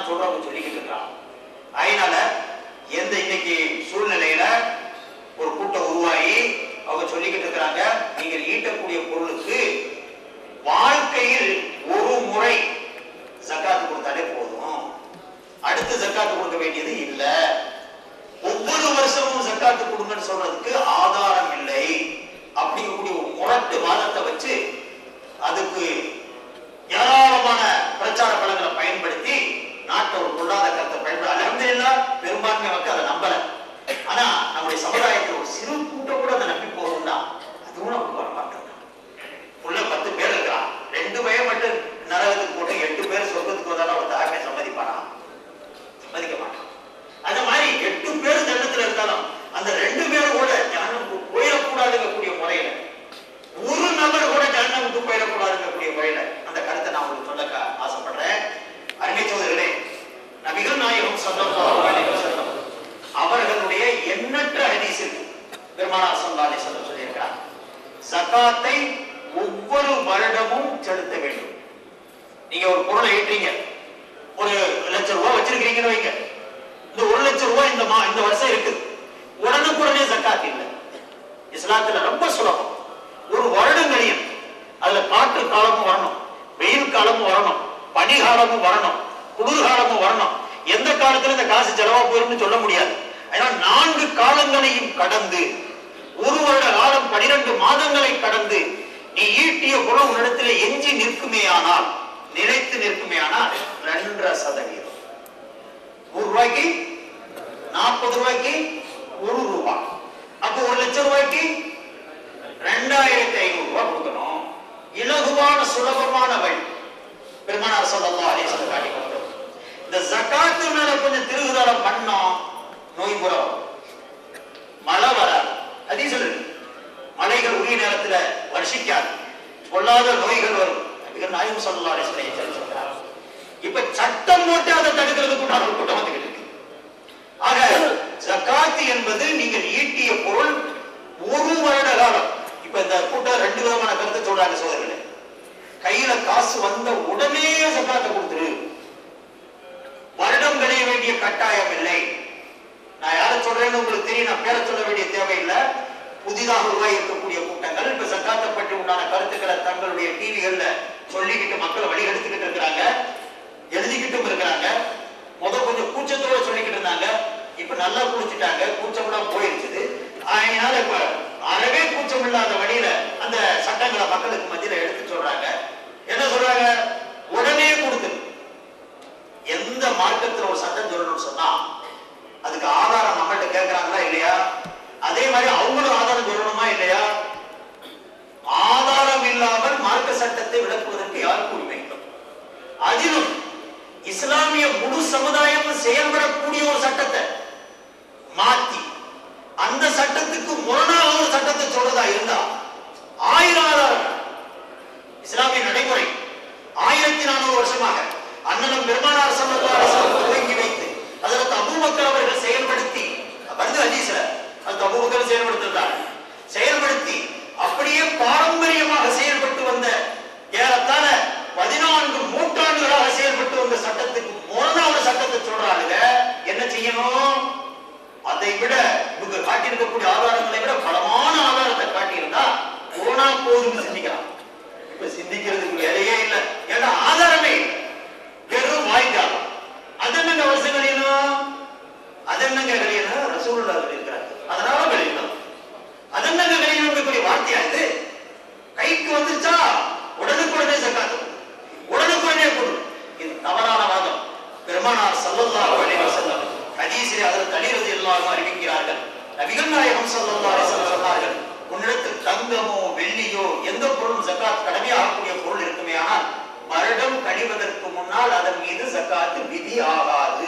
தான் சொல்றவங்க சொல்லிக்கிட்டு இருக்காங்க அதனால எந்த இன்னைக்கு சூழ்நிலையில ஒரு கூட்டம் உருவாகி அவங்க சொல்லிக்கிட்டு இருக்கிறாங்க நீங்கள் ஈட்டக்கூடிய பொருளுக்கு வாழ்க்கையில் ஒரு முறை ஜக்காத்து கொடுத்தாலே போதும் அடுத்து ஜக்காத்து கொடுக்க வேண்டியது இல்ல ஒவ்வொரு வருஷமும் ஜக்காத்து கொடுங்கன்னு சொல்றதுக்கு ஆதாரம் இல்லை அப்படிங்கக்கூடிய ஒரு முரட்டு வாதத்தை வச்சு அதுக்கு ஏராளமான பிரச்சார பலங்களை பயன்படுத்தி நாட்டை ஒரு பொருளாதாரத்தை பயன்படுத்த அலமதுல்லா பெரும்பான்மை மக்கள் அதை நம்பல ஆனா நம்முடைய சமுதாயத்தில் ஒரு சிறு கூட்டம் கூட அதை நம்பி போகும்னா அதுவும் நமக்கு வர மாட்டாங்க உள்ள பத்து பேர் இருக்கான் ரெண்டு பையன் மட்டும் நரகத்துக்கு போட்டு எட்டு பேர் சொர்க்கத்துக்கு வந்தாலும் அவன் தாமே சம்மதிப்பானா சம்மதிக்க மாட்டான் அந்த மாதிரி எட்டு பேர் ஜன்னத்துல இருந்தாலும் அந்த ரெண்டு பேர் கூட ஜனனுக்கு போயிடக்கூடாதுங்கக்கூடிய முறையில ஒரு நபர் கூட ஜனனுக்கு போயிடக்கூடாதுங்கக்கூடிய முறையில அந்த கருத்தை நான் உங்களுக்கு சொல்ல க- ஆசைப்படுறேன் அருமை சோதரர்களே நபிகள் நாயகம் ஸல்லல்லாஹு அலைஹி வஸல்லம் அவர்களுடைய எண்ணற்ற ஹதீஸில் பெருமானார் ஸல்லல்லாஹு அலைஹி வஸல்லம் சொல்லியிருக்கிறார் ஜகாத்தை ஒவ்வொரு வருடமும் செலுத்த வேண்டும் நீங்க ஒரு பொருளை ஈட்டுறீங்க ஒரு லட்சம் ரூபாய் வச்சிருக்கீங்கன்னு வைங்க இந்த ஒரு லட்சம் ரூபாய் இந்த மா இந்த வருஷம் இருக்குது உடனுக்குடனே ஜக்காத் இல்லை இஸ்லாத்துல ரொம்ப சுலபம் ஒரு வருடம் கழியும் அதுல காற்று காலமும் வரணும் வெயில் காலமும் வரணும் பனி காலமும் வரணும் குளிர் காலமும் வரணும் எந்த காலத்துல இந்த காசு செலவா போயிரும்னு சொல்ல முடியாது அதனால் நான்கு காலங்களையும் கடந்து ஒரு வருட காலம் பனிரெண்டு மாதங்களை கடந்து நீ ஈட்டிய குணம் உன்னிடத்தில் எஞ்சி நிற்குமேயானால் நிலைத்து நிற்குமேயானால் ரெண்டரை சதவீதம் நூறு ரூபாய்க்கு நாற்பது ரூபாய்க்கு ஒரு ரூபாய் அப்போ ஒரு லட்சம் ரூபாய்க்கு ரெண்டாயிரத்தி ஐநூறு ரூபாய் கொடுக்கணும் இலகுவான சுலபமான வழி பெருமானார் சொல்லலாம் அதே சொல்ல காட்டி கொடுத்தோம் இந்த ஜக்காத்து மேல கொஞ்சம் திருகுதலம் பண்ணோம் நோய் புறம் மழை வராது அதே சொல்லுங்க மழைகள் உரிய நேரத்துல வருஷிக்காது பொல்லாத நோய்கள் வரும் நபிகள் நாயகம் சொல்லலாம் அலைஹி வஸல்லம் சொல்றாங்க இப்ப சட்டம் போட்டு அதை தடுக்கிறதுக்கு உண்டான ஒரு கூட்டம் வந்துகிட்டு இருக்கு ஆக ஜகாத் என்பது நீங்கள் ஈட்டிய பொருள் ஒரு வருட காலம் இப்ப இந்த கூட்டம் ரெண்டு விதமான கருத்தை சொல்றாங்க சோதரர்களே கையில காசு வந்த உடனே ஜகாத்தை கொடுத்துரு வருடம் கழிய வேண்டிய கட்டாயம் இல்லை நான் யாரை சொல்றேன்னு உங்களுக்கு தெரியும் நான் பேரை சொல்ல வேண்டிய தேவையில்லை புதிதாக உருவாகி இருக்கக்கூடிய கூட்டங்கள் இப்ப சக்காத்தை பற்றி உண்டான கருத்துக்களை தங்களுடைய டிவிகள்ல சொல்லிக்கிட்டு மக்களை வழிகெடுத்துக்கிட்டு இருக்கிறாங்க எழுதிக்கிட்டும் இருக்கிறாங்க முத கொஞ்சம் கூச்சத்தோட சொல்லிக்கிட்டு இருந்தாங்க இப்ப நல்லா குளிச்சுட்டாங்க கூச்சம்லாம் போயிருச்சுது அதனால இப்ப அறவே கூச்சம் இல்லாத வழியில அந்த சட்டங்களை மக்களுக்கு மத்தியில எடுத்து சொல்றாங்க என்ன சொல்றாங்க உடனே கொடுத்து எந்த மார்க்கத்துல ஒரு சட்டம் சொல்லணும்னு சொன்னா அதுக்கு ஆதாரம் நம்மள்ட்ட கேட்கறாங்களா இல்லையா அதே மாதிரி அவங்களும் ஆதாரம் சொல்லணுமா இல்லையா ஆதாரம் இல்லாமல் மார்க்க சட்டத்தை விளக்குவதற்கு யாருக்கு உரிமை இல்லை? அதிலும் இஸ்லாமிய முழு சமுதாயமும் செயல்படக்கூடிய ஒரு சட்டத்தை மாத்தி அந்த சட்டத்துக்கு முரணாக ஒரு சட்டத்தை சொல்றதா இருந்தா ஆயிரம் ஆதாரம் இஸ்லாமிய நடைமுறை ஆயிரத்தி நானூறு வருஷமாக அண்ணனும் பெருமானார் ஸல்லல்லாஹு அலைஹி வஸல்லம் துவங்கி வைத்து அதற்கு அபூபக்கர் அவர்கள் செயல்படுத்தி வருது ஹதீஸ்ல அது அபூபக்கர் செயல்படுத்திருந்தார் செயல்படுத்தி அப்படியே பாரம்பரியமாக செயல்பட்டு வந்த ஏறத்தாழ பதினான்கு நூற்றாண்டுகளாக செயல்பட்டு வந்த சட்டத்துக்கு முரணா ஒரு சட்டத்தை சொல்றாங்க என்ன செய்யணும் அதை விட இவங்க காட்டியிருக்கக்கூடிய ஆதாரங்களை விட பலமான ஆதாரத்தை காட்டியிருந்தா போனா போதும்னு சிந்திக்கலாம் இப்ப சிந்திக்கிறதுக்கு வேலையே இல்லை ஏன்னா ஆதாரமே இல்லை வெறும் வாய்க்காலம் அது என்னங்க வருஷம் கழியணும் அது என்னங்க கழியணும் ரசூலுல்லா இருக்கிறாங்க அதனால கழியணும் அது என்னங்க கழியணும் வார்த்தையா இது கைக்கு வந்துச்சா உடனுக்குடனே சக்காத்து உடனுக்குடனே கொடு இது தவறான வாதம் பெருமானார் ஸல்லல்லாஹு அலைஹி வஸல்லம் ஹதீஸிலே அதற்கு அலி ரலியல்லாஹு அன்ஹு அறிவிக்கிறார்கள் நபிகள் நாயகம் ஸல்லல்லாஹு அலைஹி வஸல்லம் சொன்னார்கள் உன்னிடத்தில் தங்கமோ வெள்ளியோ எந்த பொருளும் ஜக்காத் கடமையாகக்கூடிய பொருள் இருக்குமே ஆனால் வருடம் கழிவதற்கு முன்னால் அதன் மீது ஜக்காத்து விதி ஆகாது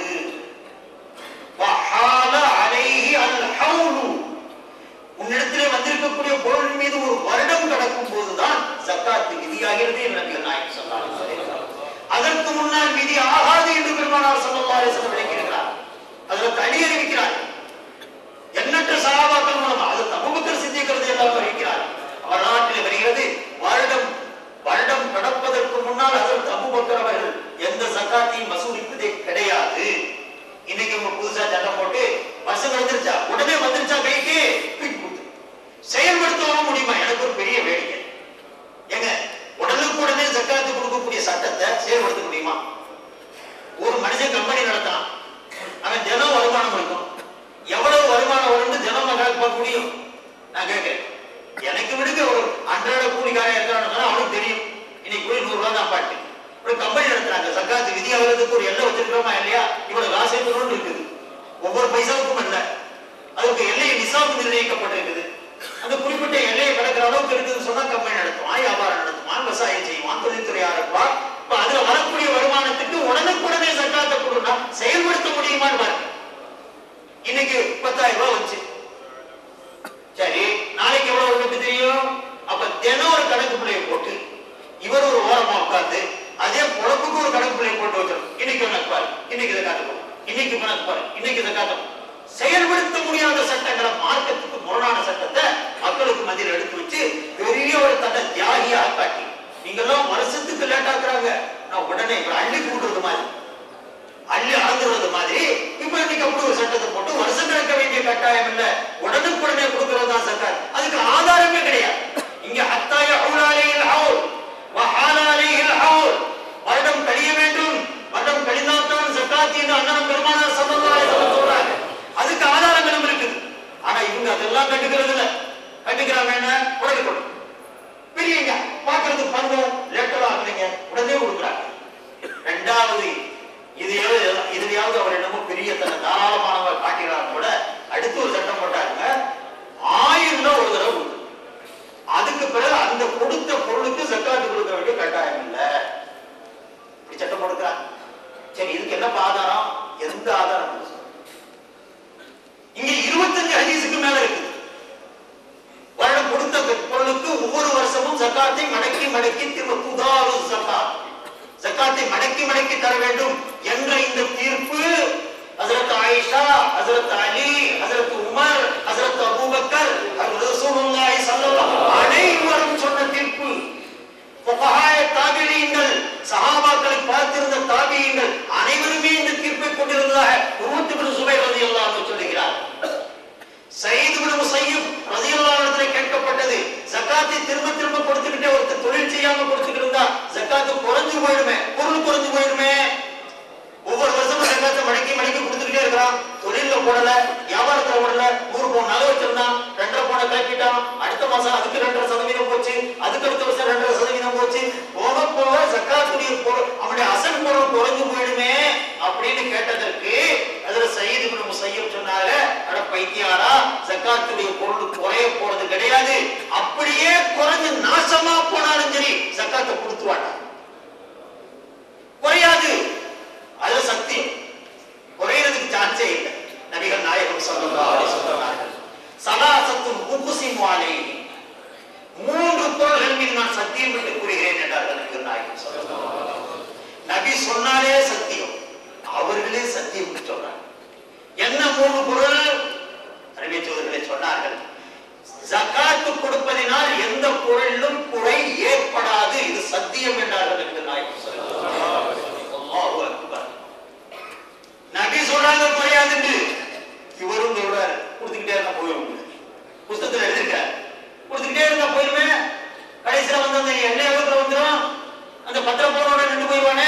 வஹால அலைஹி அல் ஹவுலு உன்னிடத்திலே வந்திருக்கக்கூடிய பொருள் மீது ஒரு வருடம் கடக்கும் போதுதான் ஜக்காத்து விதியாகிறது என்று நபிகள் நாயகம் ஸல்லல்லாஹு அலைஹி வஸல்லம் அதற்கு முன்னால் விதி ஆகாது என்று பெருமானார் ஸல்லல்லாஹு அலைஹி வஸல்லம் விளக்கியிருக்கிறார் அதில் தனி அறிவிக்கிறார் எண்ணற்ற சகாபாக்கள் மூலமா அது அபூபக்கர் சித்திக்கிறது எல்லாம் அறிவிக்கிறார் வரலாற்றில் வருகிறது வருடம் வருடம் கடப்பதற்கு முன்னால் அதற்கு அபூபக்கர் அவர்கள் எந்த சக்காத்தையும் வசூலிப்பதே கிடையாது இன்னைக்கு இவங்க புதுசா சட்டம் போட்டு வருஷம் வந்துருச்சா உடனே வந்துருச்சா கைக்கு தூக்கி கொடுத்து செயல்படுத்தவும் முடியுமா எனக்கு ஒரு பெரிய வேடிக்கை ஏங்க உடனுக்கு உடனே ஜக்காத்து கொடுக்கக்கூடிய சட்டத்தை செயல்படுத்த முடியுமா ஒரு மனுஷன் கம்பெனி நடத்தலாம் அவன் தினம் வருமானம் இருக்கும் எவ்வளவு வருமானம் வரும்னு தினம் கணக்கு பார்க்க முடியும் நான் கேட்கிறேன் எனக்கு விடுங்க ஒரு அன்றாட கூலிக்காரன் இருக்கான்னு சொன்னா அவனுக்கு தெரியும் இன்னைக்கு கூலி நூறு ரூபாய் தான் பாட்டு ஒரு கம்பெனி நடத்துறாங்க சக்காத்து விதி ஆகிறதுக்கு ஒரு எல்லை வச்சிருக்கிறோமா இல்லையா இவ்வளவு காசு இருக்கணும்னு இருக்குது ஒவ்வொரு பைசாவுக்கும் இல்ல அதுக்கு எல்லை நிசாம் நிர்ணயிக்கப்பட்டிருக்குது அந்த குறிப்பிட்ட எல்லையை கடக்கிற அளவுக்கு இருக்குதுன்னு சொன்னா கம்பெனி நடத்துவான் வியாபாரம் நடத்துவான் விவசாயம் செய்வான் தொழில்துறை ஆரம்பிப்பான் இப்ப அதுல வரக்கூடிய வருமானத்துக்கு உடனுக்குடனே சக்காத்தை கொடுனா செயல்படுத்த முடியுமான்னு பாருங்க இன்னைக்கு பத்தாயிரம் ரூபாய் வச்சு சரி நாளைக்கு எவ்வளவு உங்களுக்கு தெரியும் அப்ப தினம் ஒரு கணக்கு பிள்ளையை போட்டு இவர் ஒரு ஓரமா உட்கார்ந்து அதே பொழப்புக்கு ஒரு கணக்கு பிள்ளையை போட்டு வச்சிடும் இன்னைக்கு கணக்கு பாரு இன்னைக்கு இதை காட்டுப்போம் இன்னைக்கு கணக்கு பாரு இன்னைக்கு இதை காட்டும் செயல்படுத்த முடியாத சட்டங்களை மார்க்கத்துக்கு முரணான சட்டத்தை மக்களுக்கு மத்தியில் எடுத்து வச்சு பெரிய ஒரு தன்னை தியாகியாக காட்டி நீங்க எல்லாம் வருஷத்துக்கு லேட் ஆக்குறாங்க நான் உடனே இப்ப அள்ளி கூட்டுறது மாதிரி அள்ளி அளந்துறது மாதிரி இப்ப இன்னைக்கு அப்படி ஒரு சட்டத்தை போட்டு வருஷம் கணக்க வேண்டிய கட்டாயம் இல்ல உடனுக்குடனே கொடுக்கிறது தான் சட்டம் அதுக்கு ஆதாரமே கிடையாது இங்க அத்தாய ஹவுலாலையில் ஹவுல் வஹாலாலையில் ஹவுல் வருடம் கழிய வேண்டும் வருடம் கழிந்தால்தான் சக்காத்தி என்று அண்ணன் பெருமானார் சல்லல்லாஹு அலைஹி வஸல்லம் சொல்றாங்க அதுக்கு ஆதாரங்களும் இருக்குது ஆனா இவங்க அதெல்லாம் கண்டுக்கிறது இல்ல கண்டுக்கிறாங்க என்ன உடனே கொடு பிரியுங்க பாக்குறதுக்கு பாருங்க லேட்டரா ஆகுறீங்க உடனே கொடுக்குறாங்க ரெண்டாவது இது இதுலயாவது அவர் என்னமோ பெரிய தன்னை தாராளமானவர் காட்டுகிறார் கூட அடுத்து ஒரு சட்டம் போட்டாருங்க ஆயிரம் ரூபாய் ஒரு தடவை கொடுத்து அதுக்கு பிறகு அந்த கொடுத்த பொருளுக்கு சக்காத்து கொடுக்க வேண்டிய கட்டாயம் இல்ல இப்படி சட்டம் போடுக்கிறார் சரி இதுக்கு என்ன ஆதாரம் எந்த ஆதாரம் இல்லை. இங்க இருபத்தஞ்சு ஹதீஸுக்கு மேல இருக்குது வருடம் கொடுத்த பொருளுக்கு ஒவ்வொரு வருஷமும் சக்காத்தை மடக்கி மடக்கி திரும்ப புதாரு சக்காத் ஜக்காத்தை மடக்கி மடக்கி தர வேண்டும் என்ற இந்த தீர்ப்பு ஹசரத் ஆயிஷா ஹசரத் அலி ஹசரத் உமர் ஹசரத் அபூபக்கர் ஹசரத் ரசூலுல்லாஹி ஸல்லல்லாஹு அனைவரும் சொன்ன தீர்ப்பு ஃபுகஹாய தாபிஈன்கள் சஹாபாக்களை பார்த்திருந்த தாபிஈன்கள் அனைவருமே இந்த தீர்ப்பை கொண்டிருந்ததாக உருவத்து பின் சுபைர் ரலியல்லாஹு அன்ஹு சொல்லுகிறார் சயீத் இப்னு முஸையிப் ரலியல்லாஹு அன்ஹு கேட்கப்பட்டது ஜகாத்தை திரும்ப திரும்ப கொடுத்துக்கிட்டே ஒருத்தர் தொழில் செய்யாம கொடுத்துக்கிட்டு இருந்தா ஜகாத்து குறைஞ்சு போயிடுமே பொருள் குறைஞ்சு போயிடுமே ஒவ்வொரு வருஷமும் ஜகாத்தை மடக்கி மடக்கி கொடுத்துக்கிட்டே இருக்கிறான் தொழில்ல போடல வியாபாரத்துல போடல நூறு பவுன் நகை வச்சிருந்தான் ரெண்டரை பவுனை கலக்கிட்டான் அடுத்த மாசம் அதுக்கு ரெண்டரை சதவீதம் போச்சு அதுக்கு அடுத்த வருஷம் ரெண்டரை சதவீதம் போச்சு போக போக ஜக்காத்துடைய பொருள் அவனுடைய அசல் பொருள் குறைஞ்சு போயிடுமே அப்படின்னு கேட்டதற்கு அதுல சயீத் இப்னு முஸையிப் சொன்னாங்க அட பைத்தியாரா ஜக்காத்துடைய பொருள் குறைய போறது கிடையாது அப்படியே குறைஞ்சு நாசமா போனாலும் சரி ஜக்காத்தை கொடுத்து வாட்டான் குறையாது அது சக்தி குறையறதுக்கு சான்ஸே இல்லை நபிகள் நாயகம் ஸல்லல்லாஹு அலைஹி வஸல்லம் சலாசத்துன் உக்ஸிமு அலைஹி மூன்று பொருள்கள் மீது நான் சத்தியம் விட்டு கூறுகிறேன் என்றார்கள் நபிகள் நாயகம் ஸல்லல்லாஹு அலைஹி வஸல்லம் நபி சொன்னாலே சத்தியம் அவர்களே சத்தியம் விட்டு சொல்றாங்க என்ன மூணு பொருள் அறிவிய சோதர்களே சொன்னார்கள் ஜகாத்து கொடுப்பதினால் எந்த பொருளிலும் குறை ஏற்படாது இது சத்தியம் என்றார்கள் நபிகள் நாயகம் ஸல்லல்லாஹு அலைஹி வஸல்லம் அல்லாஹு அக்பர் நபி சொல்றாங்க குறையாதுன்னு இவரும் சொல்றாரு கொடுத்துக்கிட்டே இருந்தா போயிடும் புஸ்தகத்துல எழுதிருக்காரு கொடுத்துக்கிட்டே இருந்தா போயிருமே கடைசியில வந்து அந்த எண்ணெய் எவ்வளவு வந்துடும் அந்த பத்திரம் போனோட நின்று போயிடுவானே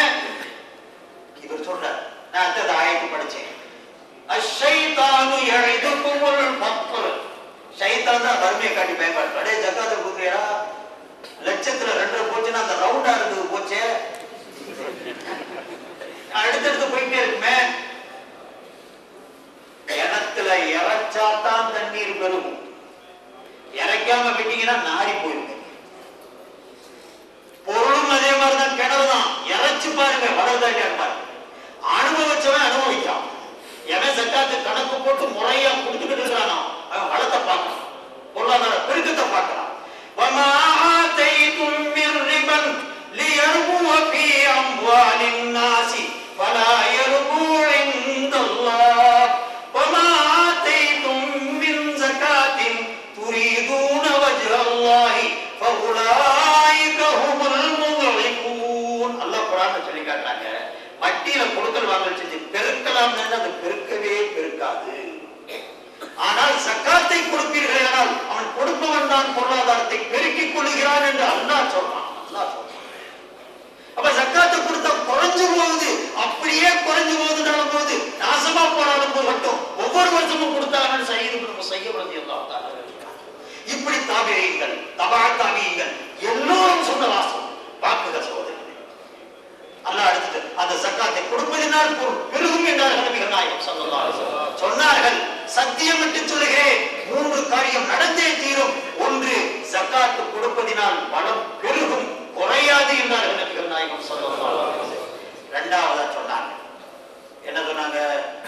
இவர் சொல்றார் நான் அந்த ஆயத்து படிச்சேன் அஷைத்தானு யஇதுகுமுல் ஃபக்ர் ஷைத்தான் தான் வறுமையை காட்டி பயன்படுத்து அடே ஜக்காத்தை கொடுக்குறியா லட்சத்துல ரெண்டரை போச்சுன்னா அந்த ரவுண்டா இருந்தது போச்சே அடுத்தடுத்து போயிட்டே இருக்குமே கிணத்துல இறைச்சாத்தான் தண்ணீர் பெருகும் இறைக்காம விட்டீங்கன்னா நாரி போயிடும் பொருளும் அதே மாதிரிதான் கிணறு தான் இறைச்சு பாருங்க வளர்ந்தாட்டியா பாருங்க அனுபவிச்சவன் அனுபவிக்கான் எவன் சக்காத்து கணக்கு போட்டு முறையா கொடுத்துக்கிட்டு இருக்கிறானோ அவன் வளத்தை பார்க்கறான் பொருளாதார பெருக்கத்தை பார்க்கறான் وَمَا آتَيْتُم مِّن رِّبًا لِّيَرْبُوَ فِي أَمْوَالِ النَّاسِ فَلَا يَرْبُو عِندَ اللَّهِ وَمَا آتَيْتُم مِّن زَكَاةٍ تُرِيدُونَ وَجْهَ اللَّهِ فَأُولَٰئِكَ هُمُ الْمُضْعِفُونَ அல்லாஹ் குரான் சொல்லி காட்டுறாங்க வட்டியில கொடுக்கல் வாங்கல் செஞ்சு பெருக்கலாம் அது பெருக்கவே பெருக்காது ஆனால் சக்காத்தை கொடுப்பீர்கள் ஆனால் அவன் கொடுப்பவன் தான் பொருளாதாரத்தை பெருக்கிக் கொள்கிறான் என்று அல்லாஹ் சொல்றான் அல்லாஹ் சொல்றான் அப்ப சக்காத்தை கொடுத்தா குறைஞ்சு போகுது அப்படியே குறைஞ்சு போகுதுனாலும் போது நாசமா போனாலும் போகட்டும் ஒவ்வொரு வருஷமும் கொடுத்தாங்கன்னு செய்து நம்ம செய்ய வேண்டியது இப்படி தாபிரியங்கள் தபா தாபியங்கள் எல்லோரும் சொன்ன வாசம் வாக்குக சோதனை அல்லாஹ் அடுத்து அந்த சக்காத்தை கொடுப்பதினால் பொருள் பெருகும் என்றார்கள் நபிகள் நாயகம் ஸல்லல்லாஹு அலைஹி வஸல்லம். சொன்னார்கள் சத்தியம் விட்டு சொல்லுகிறேன் மூன்று காரியம் நடந்தே தீரும் ஒன்று சக்காத்து கொடுப்பதினால் பணம் பெருகும் குறையாது என்றார்கள் நபிகள் நாயகம் ஸல்லல்லாஹு அலைஹி வஸல்லம். இரண்டாவதா சொன்னாங்க என்ன சொன்னாங்க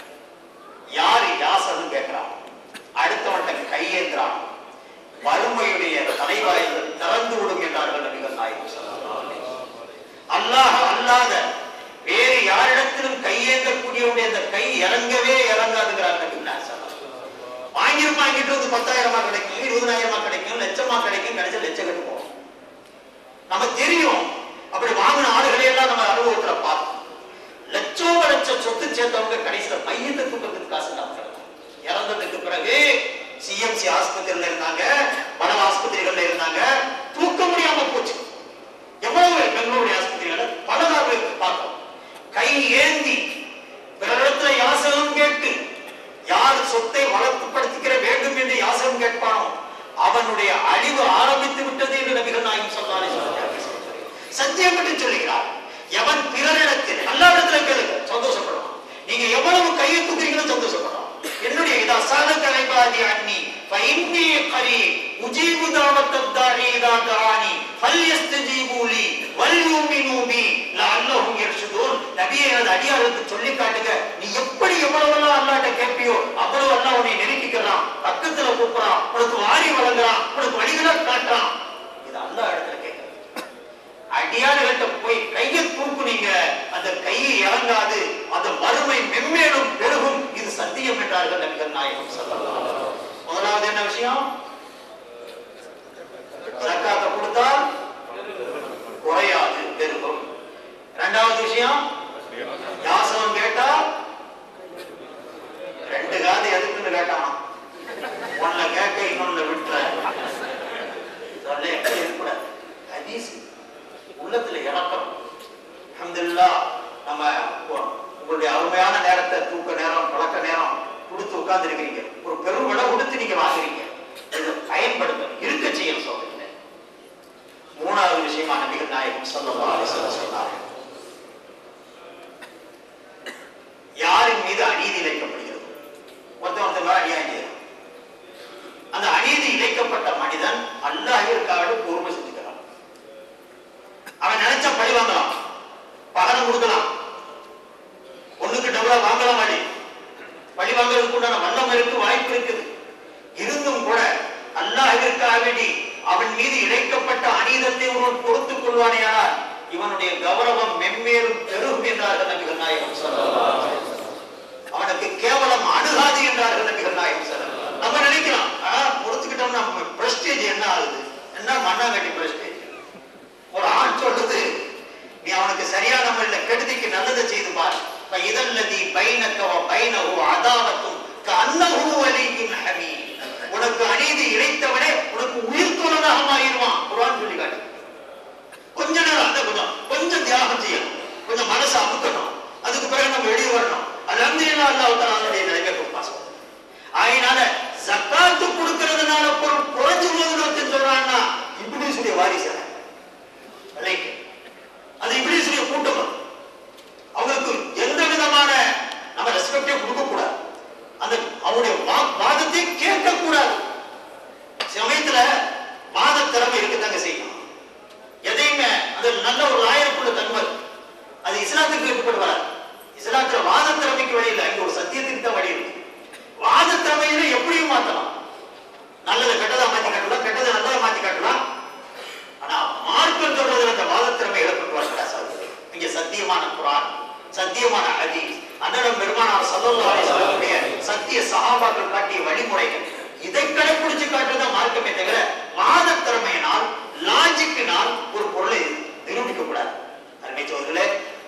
யாரு யாசன்னு கேட்கிறான் அடுத்தவன்ட்ட கையேந்திரான் வறுமையுடைய தலைவாயில் திறந்து விடும் என்றார்கள் நபிகள் நாயகம் ஸல்லல்லாஹு அலைஹி வஸல்லம். அல்லாஹ் அல்லாத வேறு யாரிடத்திலும் கையேந்தக்கூடியவனுடைய அந்த கை இறங்கவே இறங்காதுங்கிறார் நபி வாங்கியிருப்பான் வாங்கிட்டு வந்து பத்தாயிரமா கிடைக்கும் இருபதாயிரமா கிடைக்கும் லட்சமா கிடைக்கும் கிடைச்ச லட்சம் கட்டு போகும் நம்ம தெரியும் அப்படி வாங்கின ஆளுகளை எல்லாம் நம்ம அனுபவத்துல பார்த்தோம் லட்சோப லட்சம் சொத்து சேர்த்தவங்க கடைசியில மையத்தை தூக்கத்துக்கு காசு இல்லாம கிடக்கும். இறந்ததுக்கு பிறகு சிஎம்சி ஆஸ்பத்திரியில இருந்தாங்க பல ஆஸ்பத்திரிகள்ல இருந்தாங்க தூக்க முடியாம போச்சு எவ்வளவு பேர் பெங்களூருடைய ஆஸ்பத்திரிகளை பல பேர் பார்த்தோம் கை ஏந்தி பிறரிடத்துல யாசகம் கேட்டு யார் சொத்தை வளர்த்துப்படுத்திக்கிற வேண்டும் என்று யாசகம் கேட்பானோ அவனுடைய அழிவு ஆரம்பித்து விட்டது என்று நபிகள் நாயகம் சொன்னாலே சத்தியம் என்று சொல்லுகிறார் எவன் பிறரிடத்தில் நல்ல இடத்துல கேளுங்க சந்தோஷப்படுவான் நீங்க எவ்வளவு கையை தூக்குறீங்களோ சந்தோஷப்படுவான் என்னுடைய இதா சாதக ஐபாதி அன்னி ஃபைன்னி கரி உஜீபு தாவத்தத் தாரி இதா தானி ஃபல்யஸ்தஜீபு லி வல்யுமினு பி லஅல்லஹும் யர்ஷுதூன் நபியே எனது அடியாருக்கு சொல்லி காட்டுங்க நீ எப்படி எவ்வளவெல்லாம் அல்லாஹ்ட்ட கேட்பியோ அவ்வளவு அல்லாஹ் உன்னை நெருக்கிக்கிறான் பக்கத்துல கூப்பிடுறான் உனக்கு வாரி வழங்குறான் உனக்கு வழிகளை காட்டுறான் இது அல்லாஹ் இடத்துல கேட்கிறது அடியாறுகிட்ட போய் கையை தூக்குனீங்க அந்த கையை இறங்காது அந்த வறுமை மென்மேலும் பெருகும் இது சத்தியம் என்றார்கள் நபிகள் நாயகம் ஸல்லல்லாஹு அலைஹி வஸல்லம். முதலாவது என்ன விஷயம் சக்காத்தை கொடுத்தால் குறையாது பெருகும் இரண்டாவது விஷயம் யாசகம் கேட்டா ரெண்டு காது எதுக்குன்னு கேட்டான் ஒன்ன கேட்க இன்னொன்னு விட்டுற சொல்ல எப்படி இருக்கக்கூடாது ஹதீஸ் உள்ளத்துல இறக்கம் அல்ஹம்துலில்லாஹ் நம்ம உ- உங்களுடைய அருமையான நேரத்தை தூக்க நேரம் பழக்க நேரம் கொடுத்து உட்கார்ந்து இருக்கிறீங்க ஒரு பெரும் விலை கொடுத்து நீங்க வாங்குறீங்க இதை பயன்படுத்த இருக்க செய்யணும் சொல்றீங்க மூணாவது விஷயமா நபிகள் நாயகம் ஸல்லல்லாஹு அலைஹி வஸல்லம் சொன்னார்கள் யாரின் மீது அநீதி இழைக்கப்படுகிறது ஒருத்தன் ஒருத்தன் மேல அநியாயம் செய்யறான் அந்த அநீதி இழைக்கப்பட்ட மனிதன் அல்லாஹிற்காக பொறுமை செஞ்சுக்கிறான் அவன் நினைச்சா பழி வாங்கலாம் பகரம் கொடுக்கலாம் ஒண்ணுக்கு டபுளா வாங்கலாம் அடி பழி வாங்குறதுக்கு உண்டான வல்லம் இருக்கு வாய்ப்பு இருக்குது இருந்தும் கூட அல்லாஹிற்காக வேண்டி அவன் மீது இழைக்கப்பட்ட அநீதத்தை ஒருவன் பொறுத்துக் கொள்வானேயானால் இவனுடைய கௌரவம் மென்மேலும் பெருகும் என்றார்கள் நபிகள் நாயகம் ஸல்லல்லாஹு அலைஹி வஸல்லம். அவனுக்கு கேவலம் அணுகாது என்றார்கள் நபிகள் நாயகம் ஸல்லல்லாஹு அலைஹி வஸல்லம். நம்ம நினைக்கலாம் ஆ, பொறுத்துக்கிட்டோம்னா பிரஸ்டேஜ் என்ன ஆகுது என்ன மண்ணாங்கட்டி பிரஸ்டேஜ் ஒரு ஆண் சொல்றது நீ அவனுக்கு சரியான முறையில் கெடுதிக்கு நல்லதை செய்து பார் இப்ப இதல்லதி பைனக்கவ பைனஹு அதாவத்தும் கண்ணஹு வலியும் ஹமீ உனக்கு அநீதி இழைத்தவனே உனக்கு உயிர் தோழனாக மாறிடுவான் குர்ஆன் சொல்லி காட்டு கொஞ்ச நேரம் அந்த கொஞ்சம் கொஞ்சம் தியாகம் செய்யணும் கொஞ்சம் மனசை அமுக்கணும் அதுக்கு பிறகு நம்ம வெளியே வரணும் அல்ஹம்துலில்லாஹ் அல்லாஹ் தஆலாவுடைய நிலைமை கொடுப்பான் அதனால ஜக்காத்து கொடுக்கறதுனால பொருள் குறைஞ்சு போகுதுன்னு ஒருத்தன் சொல்றான்னா இப்ளீஸுடைய வாரிசு ரைட் அது இப்ளீஸுடைய கூட்டம் அது. அவங்களுக்கு எந்த விதமான நம்ம ரெஸ்பெக்டே கொடுக்க கூடாது அந்த அவருடைய வா- வாதத்தை கேட்க கூடாது சமயத்துல வாத திறமை இருக்குதாங்க செய்யும் எதையுமே அது நல்ல ஒரு லாயருக்குள்ள தன்மை அது இஸ்லாத்துக்கு ஏற்பட்டு வராது இஸ்லாத்துல வாத திறமைக்கு வழி இல்லை இங்க ஒரு சத்தியத்துக்கு தான் வழி இருக்கு வாத திறமையில எப்படியும் மாத்தலாம் நல்லதை கெட்டதா மாத்தி காட்டலாம் கெட்டதை நல்லதா மாத்தி காட்டலாம் ஆனா மார்க்கம் சொல்றது அந்த வாத திறமை ஏற்பட்டு வரக்கூடாது இங்க சத்தியமான குரான் சத்தியமான ஹதீஸ் அண்ணனும் பெருமானார் சல்லல்லாஹு அலைஹி வஸல்லமுடைய சத்திய சஹாபாக்கள் காட்டிய வழிமுறைகள் இதை கடைபிடிச்சு காட்டுறது மார்க்கமே தவிர வாத திறமையினால் லாஜிக்கினால் ஒரு பொருளை நிரூபிக்க கூடாது அருமை சோதர்களே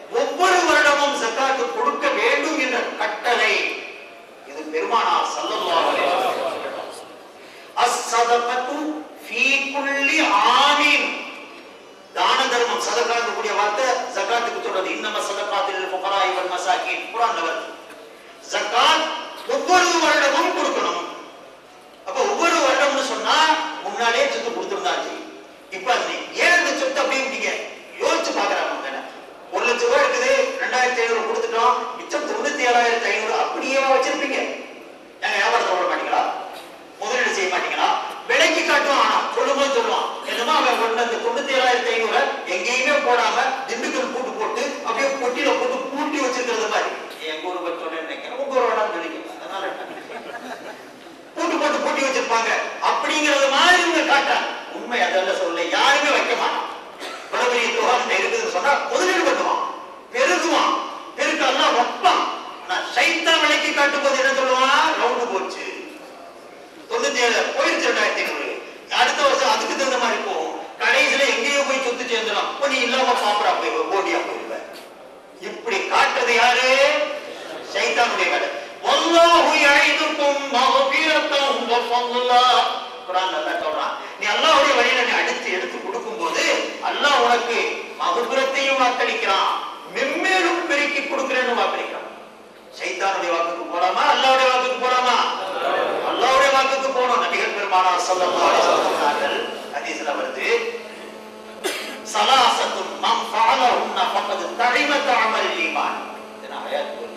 சதகாத்து கூடிய வார்த்தை ஜகாத்துக்கு சொல்றது இன்னம சதகாத்தில் ஃபுகராய் வல் மசாகின் குர்ஆன்ல வருது ஜகாத் ஒவ்வொரு வருடமும் கொடுக்கணும் அப்ப ஒவ்வொரு வருடம்னு சொன்னா முன்னாலே சொத்து கொடுத்துருந்தாச்சு இப்ப அது ஏன் இந்த சொத்து அப்படியே விட்டீங்க யோசிச்சு பாக்குறாங்க அவங்க என்ன. ஒரு லட்சம் ரூபாய் இருக்குது ரெண்டாயிரத்தி ஐநூறு கொடுத்துட்டோம் மிச்சம் தொண்ணூத்தி ஏழாயிரத்தி ஐநூறு அப்படியே வச்சிருப்பீங்க எங்க வியாபாரத்தை போட மாட்டீங்களா முதலீடு செய்ய மாட்டீங்களா விலைக்கு காட்டும் ஆனா சொல்லும்போது சொல்லுவான் என்னமோ அவன் கொண்டு அந்த தொண்ணூத்தி ஏழாயிரத்தி ஐநூறு எங்கேயுமே போடாம திண்டுக்கல் பூட்டு போட்டு அப்படியே பொட்டியில போட்டு பூட்டி வச்சிருக்கிறது மாதிரி எங்க ஊர் பத்தி சொன்னேன்னு நினைக்கிறேன் உங்க ஊர் வேணாம்னு சொல்லிக்கலாம் அதனால என்ன? பூட்டு போட்டு பூட்டி வச்சிருப்பாங்க அப்படிங்கறது மாதிரி இவங்க காட்டாங்க உண்மை அதல்ல சொல்ல யாருமே வைக்க மாட்டான் இவ்வளவு பெரிய துகாரம் இருக்குதுன்னு சொன்னா முதலீடு பண்ணுவான் பெருகுவான் பெருக்க எல்லாம் வைப்பான் ஆனா சைத்தான் விலைக்கு காட்டும் போது என்ன சொல்லுவான் ரவுண்டு போச்சு தொண்ணூத்தி ஏழு போயிருச்சு ரெண்டாயிரத்தி ஐநூறு அடுத்த வருஷம் அதுக்கு தகுந்த மாதிரி போகும் கடைசியில எங்கேயோ போய் சொத்து சேர்ந்துடும் இப்ப நீ இல்லாம பாப்பரா போய் போட்டியா போயிருவ இப்படி காட்டுறது யாரு சைத்தானுடைய வேலை வல்லாஹு யஇதுக்கும் மக்ஃபிரத்தன் வ ஃபضلا குர்ஆன் நல்லா சொல்றான் நீ அல்லாஹ்வுடைய வழியில நீ அடுத்து எடுத்து கொடுக்கும்போது அல்லாஹ் உனக்கு மகபிரத்தையும் வாக்களிக்கிறான் மென்மேலும் பெருக்கி கொடுக்கிறேன்னு வாக்களிக்கிறான் சைத்தானுடைய வாக்குக்கு போலாமா அல்லாஹ்வுடைய வாக்குக்கு போலாமா அல்லாஹ்வுடைய வாக்குக்கு போனோம் நபிகள் பெருமானார் ஸல்லல்லாஹு அலைஹி வஸல்லம் சொன்னார்கள் ஹதீஸ்ல வருது சலாசத்தும் மம் ஃபஅலஹுன்ன ஃபக்கத் தரிமத் அமல் ஈமான் இது நான் ஆயத் சொல்றேன்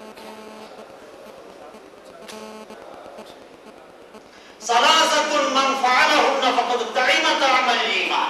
சலாசத்துன் மன் ஃபஅலஹுன்ன ஃபக்கத் தரிமத் அமல் ஈமான்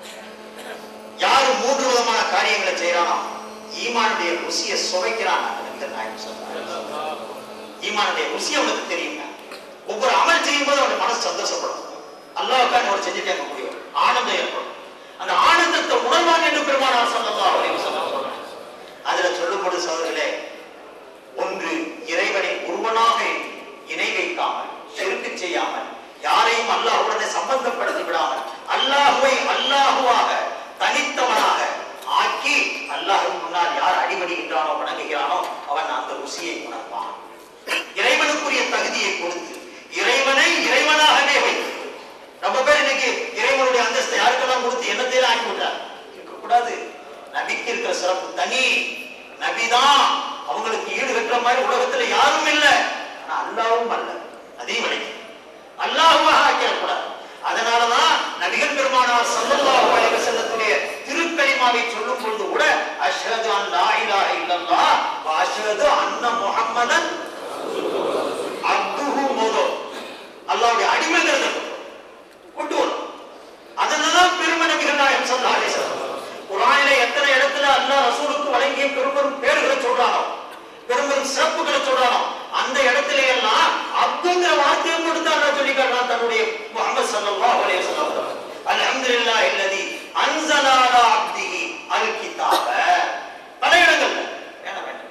யாரு மூன்று விதமான காரியங்களை செய்யறானோ ஈமானுடைய ருசியை சுவைக்கிறான் நபிகள் நாயகம் சொல்றாங்க ஈமானுடைய ருசி அவனுக்கு தெரியுங்க ஒவ்வொரு அமல் செய்யும் போது அவனுடைய மனசு சந்தோஷப்படும் அல்லாவுக்காக அவர் செஞ்சுட்டே இருக்க முடியும் ஆனந்தம் ஏற்படும் அந்த ஆனந்தத்தை உணர்வான் என்று பெருமானார் ஸல்லல்லாஹு அலைஹி வஸல்லம் சொல்றாங்க அதுல சொல்லும்போது சோதர்களே ஒன்று இறைவனை ஒருவனாக இணை வைக்காமல் செருக்கு செய்யாமல் யாரையும் அல்லாஹ்வுடனே சம்பந்தப்படுத்தி விடாமல் அல்லாஹுவை அல்லாஹுவாக தனித்தவனாக ஆக்கி அல்லாஹ்வின் முன்னால் யார் அடிபடுகின்றானோ வணங்குகிறானோ அவன் அந்த ருசியை உணர்வான் இறைவனுக்குரிய தகுதியை கொடுத்து இறைவனை இறைவனாகவே வைத்து ரொம்ப பேர் இன்னைக்கு இறைவனுடைய அந்தஸ்தை யாருக்கெல்லாம் கொடுத்து என்னத்தையும் ஆக்கி விட்டார் இருக்கக்கூடாது நபிக்கு இருக்கிற சிறப்பு தனி நபிதான் அவங்களுக்கு ஈடு கட்டுற மாதிரி உலகத்துல யாரும் இல்ல ஆனா அல்லாவும் அல்ல அதையும் விளைக்கும் அல்லாஹுவாக ஆக்கிடக்கூடாது அதனாலதான் நபிகள் பெருமானார் ஸல்லல்லாஹு அலைஹி வஸல்லத்துடைய திருக்கலிமாவை சொல்லும் பொழுது கூட அஷ்ஹது அன் லா இலாஹ இல்லல்லாஹ் வ அஷ்ஹது அன்ன முஹம்மதன் அப்துஹு மோதோ அல்லாஹ்வுடைய அடிமைங்கிறத கொண்டு வரும் அதனாலதான் பெருமை நபிகள் நாயகம் ஸல்லல்லாஹு அலைஹி வஸல்லம் குர்ஆனிலே எத்தனை இடத்துல அல்லாஹ் ரசூலுக்கு வழங்கிய பெரும்பெரும் பேர்களை சொல்றானோ பெரும்பெரும் சிறப்புகளை சொல்றானோ அந்த இடத்துல எல்லாம் அப்துங்கிற வார்த்தையை மட்டும் தான் அல்லாஹ் சொல்லி காட்டுறான் தன்னுடைய முஹம்மது ஸல்லல்லாஹு அலைஹி வஸல்லம் அல்ஹம்துலில்லாஹி அல்லதி அன்ஸல அலா அப்திஹி அல் கிதாப பல இடங்கள்ல வேணாம் வேண்டாம்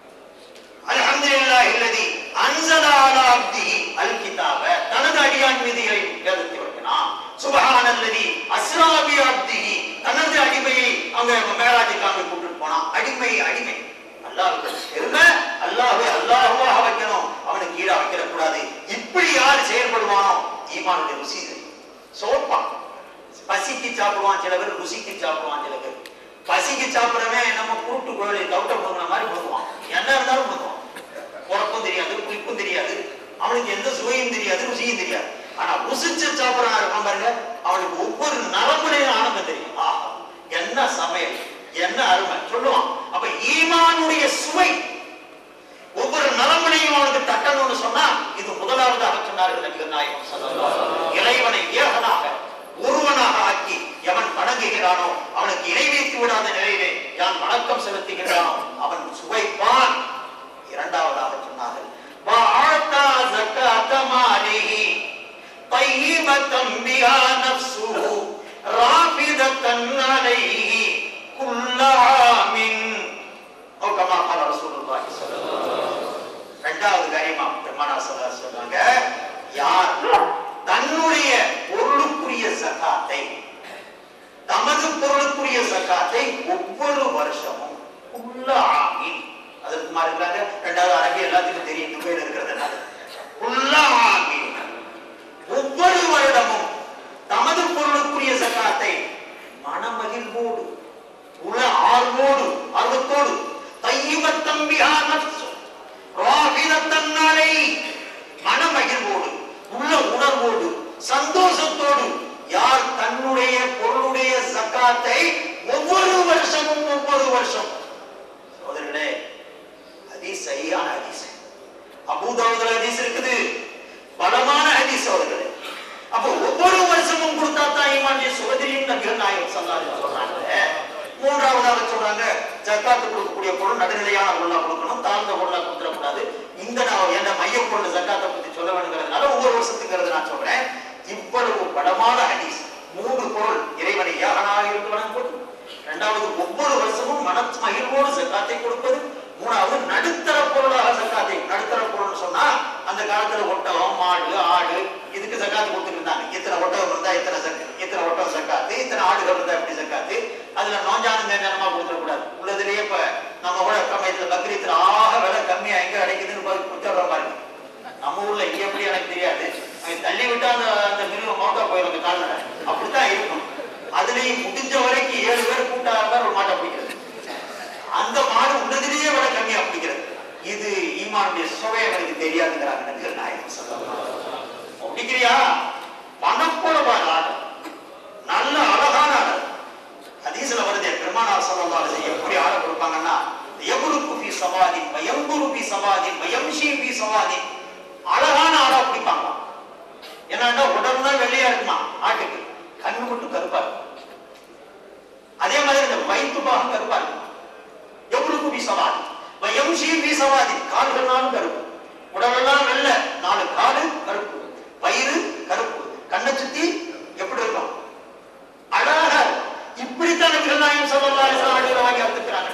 அல்ஹம்துலில்லாஹி அல்லதி அன்ஸல அலா அப்திஹி அல் கிதாப தனது அடியான் மீது இறை வேதத்தை இறக்கினான் சுபஹானல்லதி அஸ்ரா பி அப்திஹி தனது அடிமையை அவங்க மேராஜுக்காக கூட்டிட்டு போனான் அடிமை அடிமை அல்லாஹ்வுக்கு பெருமை அல்லாஹ்வை அல்லாஹ்வாக வைக்கணும் அவனுக்கு ஈடா வைக்கிற கூடாது இப்படி யார் செயல்படுவானோ ஈமானுடைய ருசி தெரியும் சோப்பான் பசிக்கு சாப்பிடுவான் சில பேர் ருசிக்கு சாப்பிடுவான் சில பேர் பசிக்கு சாப்பிடறவன் நம்ம கூட்டு கோயில் கவுட்ட முழுங்கின மாதிரி முழுங்குவான் என்ன இருந்தாலும் முழுங்குவான் உறக்கும் தெரியாது புளிப்பும் தெரியாது அவனுக்கு எந்த சுவையும் தெரியாது ருசியும் தெரியாது ஆனா ருசிச்சு சாப்பிடறான் இருப்பான் பாருங்க அவனுக்கு ஒவ்வொரு நரம்புலையும் ஆனந்தம் தெரியும் ஆஹா என்ன சமையல் என்ன அருமை சொல்லுவான் அப்ப ஈமானுடைய சுவை ஒவ்வொரு நலமனையும் அவனுக்கு தட்டணும்னு சொன்னா இது முதலாவதாக சொன்னார்கள் நபிகள் நாயகம் ஸல்லல்லாஹு அலைஹி வஸல்லம். இறைவனை ஏகனாக ஒருவனாக ஆக்கி எவன் வணங்குகிறானோ அவனுக்கு இணை வைத்து விடாத நிலையிலே யான் வணக்கம் செலுத்துகிறானோ அவன் சுவைப்பான் இரண்டாவதாக சொன்னார்கள் وَأَعْطَى زَكَاةَ مَالِهِ طَيِّبَةً بِهَا نَفْسُهُ رَافِدَةً عَلَيْهِ كُلَّ عَامٍ أو كما قال رسول الله صلى الله عليه وسلم இரண்டாவது காரியமா பெருமானா சொல்ல சொன்னாங்க யார் தன்னுடைய பொருளுக்குரிய சகாத்தை தமது பொருளுக்குரிய சகாத்தை ஒவ்வொரு வருஷமும் உள்ள ஆகி அதற்கு மாதிரி இருக்காங்க ரெண்டாவது அரபி எல்லாத்துக்கும் தெரியும் துபையில் இருக்கிறதுனால உள்ள ஆகி ஒவ்வொரு வருடமும் தமது பொருளுக்குரிய சகாத்தை மனமகிழ்வோடு வாழ்வோடு ஆர்வத்தோடு தையுபத்தம் பிஹா நஃப்சு ராகிதத்தன் அலை மனமகிழ்வோடு உள்ள உணர்வோடு சந்தோஷத்தோடு யார் தன்னுடைய பொருளுடைய சக்காத்தை ஒவ்வொரு வருஷமும் ஒவ்வொரு வருஷம் சோதரர்களே ஹதீஸ் சரியான ஹதீஸ் அபூதாவுதுல ஹதீஸ் இருக்குது பலமான ஹதீஸ் அவர்களே அப்போ ஒவ்வொரு வருஷமும் கொடுத்தா தான் ஈமானிய சுகதிரியும் நபிகள் நாயகம் சொன்னாரு சொல்றாங்க மூன்றாவதாக சொல்றாங்க ஜக்காத்து கொடுக்கக்கூடிய பொருள் நடுநிலையான பொருளா கொடுக்கணும் தாழ்ந்த பொருளா கொடுத்துடக்கூடாது இந்த நான் என்ன மைய பொருள் ஜக்காத்தை பத்தி சொல்ல வேணுங்கிறதுனால ஒவ்வொரு வருஷத்துக்கு நான் சொல்றேன் இவ்வளவு பலமான ஹதீஸ் மூன்று பொருள் இறைவனை யாகனாக இருந்து வணங்குவது இரண்டாவது ஒவ்வொரு வருஷமும் மன மகிழ்வோடு சக்காத்தை கொடுப்பது மூணாவது நடுத்தர பொருளாக சக்காத்தை நடுத்தர பொருள் சொன்னா அந்த காலத்துல ஒட்டகம் மாடு ஆடு இதுக்கு சக்காத்து கொடுத்துட்டு இருந்தாங்க இத்தனை ஒட்டகம் இருந்தா இத்தனை சக்க இத்தனை ஒட்டகம் சக்காத்து இத்தனை ஆடுகள் இருந்தா எப்படி சக்காத்து அதுல நோஞ்சானம் தேஞ்சானமா கொடுத்துடக்கூடாது உள்ளதுலயே இப்ப நம்ம கூட சமயத்துல பக்ரீத்துல ஆக விலை கம்மியா எங்க கிடைக்குதுன்னு போய் குத்திடுற மாதிரி நம்ம ஊர்ல இங்க எப்படி எனக்கு தெரியாது அவன் தள்ளி விட்டா அந்த அந்த மிருகம் மோட்டா போயிடும் அந்த கால்நடை அப்படித்தான் இருக்கும் அதுலயும் முடிஞ்ச வரைக்கும் ஏழு பேர் கூட்டாக ஒரு மாட்டை பிடிக்கிறது அந்த மாடு உள்ளதிலேயே விட கம்மியா பிடிக்கிறது இது ஈமானுடைய சுவை அவருக்கு தெரியாதுங்கிறாங்க நபிகள் நாயகம் சொல்லலாம் பிடிக்கிறியா பணப்போட பாரு ஆடு நல்ல அழகான ஆடு ஹதீஸ்ல வருது பெருமானார் ஸல்லல்லாஹு அலைஹி வஸல்லம் எப்படி ஆட கொடுப்பாங்கன்னா யபுருக்கு ஃபி சவாதி வயம்புரு ஃபி சவாதி வயம்ஷி ஃபி சவாதி அழகான ஆடா பிடிப்பாங்க என்னன்னா உடம்பு தான் வெள்ளையா இருக்குமா ஆட்டுக்கு கண்ணு மட்டும் கருப்பா இருக்கும் அதே மாதிரி இந்த வயிற்று பாகம் கருப்பா இருக்கும் எவ்வளவு பி சவாதி வயம்ஷி பி சவாதி கால்கள் நாளும் கருப்பு உடலெல்லாம் வெள்ளை நாலு காலு கருப்பு வயிறு கருப்பு கண்ணை சுத்தி எப்படி இருக்கும் அழகா இருக்கும். இப்படித்தான் நபிகள் நாயகம் ஸல்லல்லாஹு அலைஹி வஸல்லம் ஆடுகளை வாங்கி அறுத்துக்கிறாங்க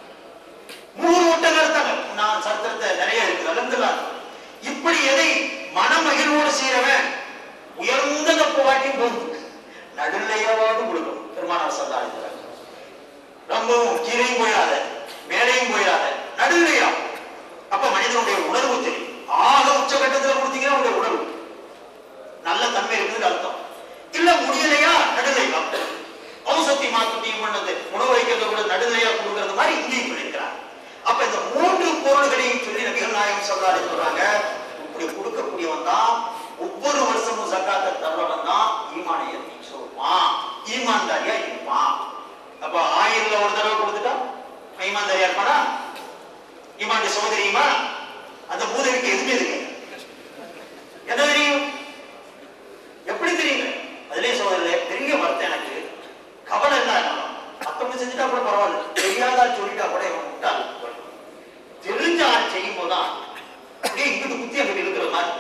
நூறு ஒட்டகம் அறுத்தாங்க நான் சரித்திரத்தை நிறைய இருக்கு அலந்துலாம் இப்படி எதை மனமகிழ்வோடு செய்யறவன் உயர்ந்த போவாட்டியும் போகுது நடுநிலையாவது கொடுக்கணும் பெருமானார் ஸல்லல்லாஹு அலைஹி வஸல்லம் ரொம்பவும் கீழையும் போயிடாத மேலையும் போயிடாத நடுநிலையா அப்ப மனிதனுடைய உணர்வு தெரியும் ஆக உச்சகட்டத்துல கொடுத்தீங்கன்னா உங்களுடைய உணர்வு நல்ல தன்மை இருக்குது அர்த்தம் இல்ல முடியலையா நடுநிலையா ஔசத்தி மாற்றத்தையும் பண்ணது உணவு வைக்கிறது கூட நடுநிலையா கொடுக்கறது மாதிரி இங்கேயும் சொல்லியிருக்கிறார் அப்ப இந்த மூன்று பொருள்களையும் சொல்லி நபிகள் நாயகம் சொல்றாரு சொல்றாங்க இப்படி கொடுக்கக்கூடியவன் தான் ஒவ்வொரு வருஷமும் சக்காத்தை தர்றவன் தான் ஈமானிய சொல்லுவான் ஈமான்தாரியா இருப்பான் அப்ப ஆயிரம்ல ஒரு தடவை கொடுத்துட்டா ஈமான்தாரியா இருப்பானா ஈமான் சகோதரியுமா அந்த மூதவிக்கு எதுவுமே இருக்கு என்ன தெரியும் எப்படி தெரியுங்க அதுலயே சகோதரர்களே பெரிய வருத்தம் எனக்கு கவலை என்ன மத்தவங்க செஞ்சுட்டா கூட பரவாயில்ல தெரியாதா சொல்லிட்டா கூட இவன் விட்டால் தெரிஞ்ச ஆள் செய்யும் போதுதான் அப்படியே இங்கிட்டு குத்தி அங்கிட்டு இருக்கிற மாதிரி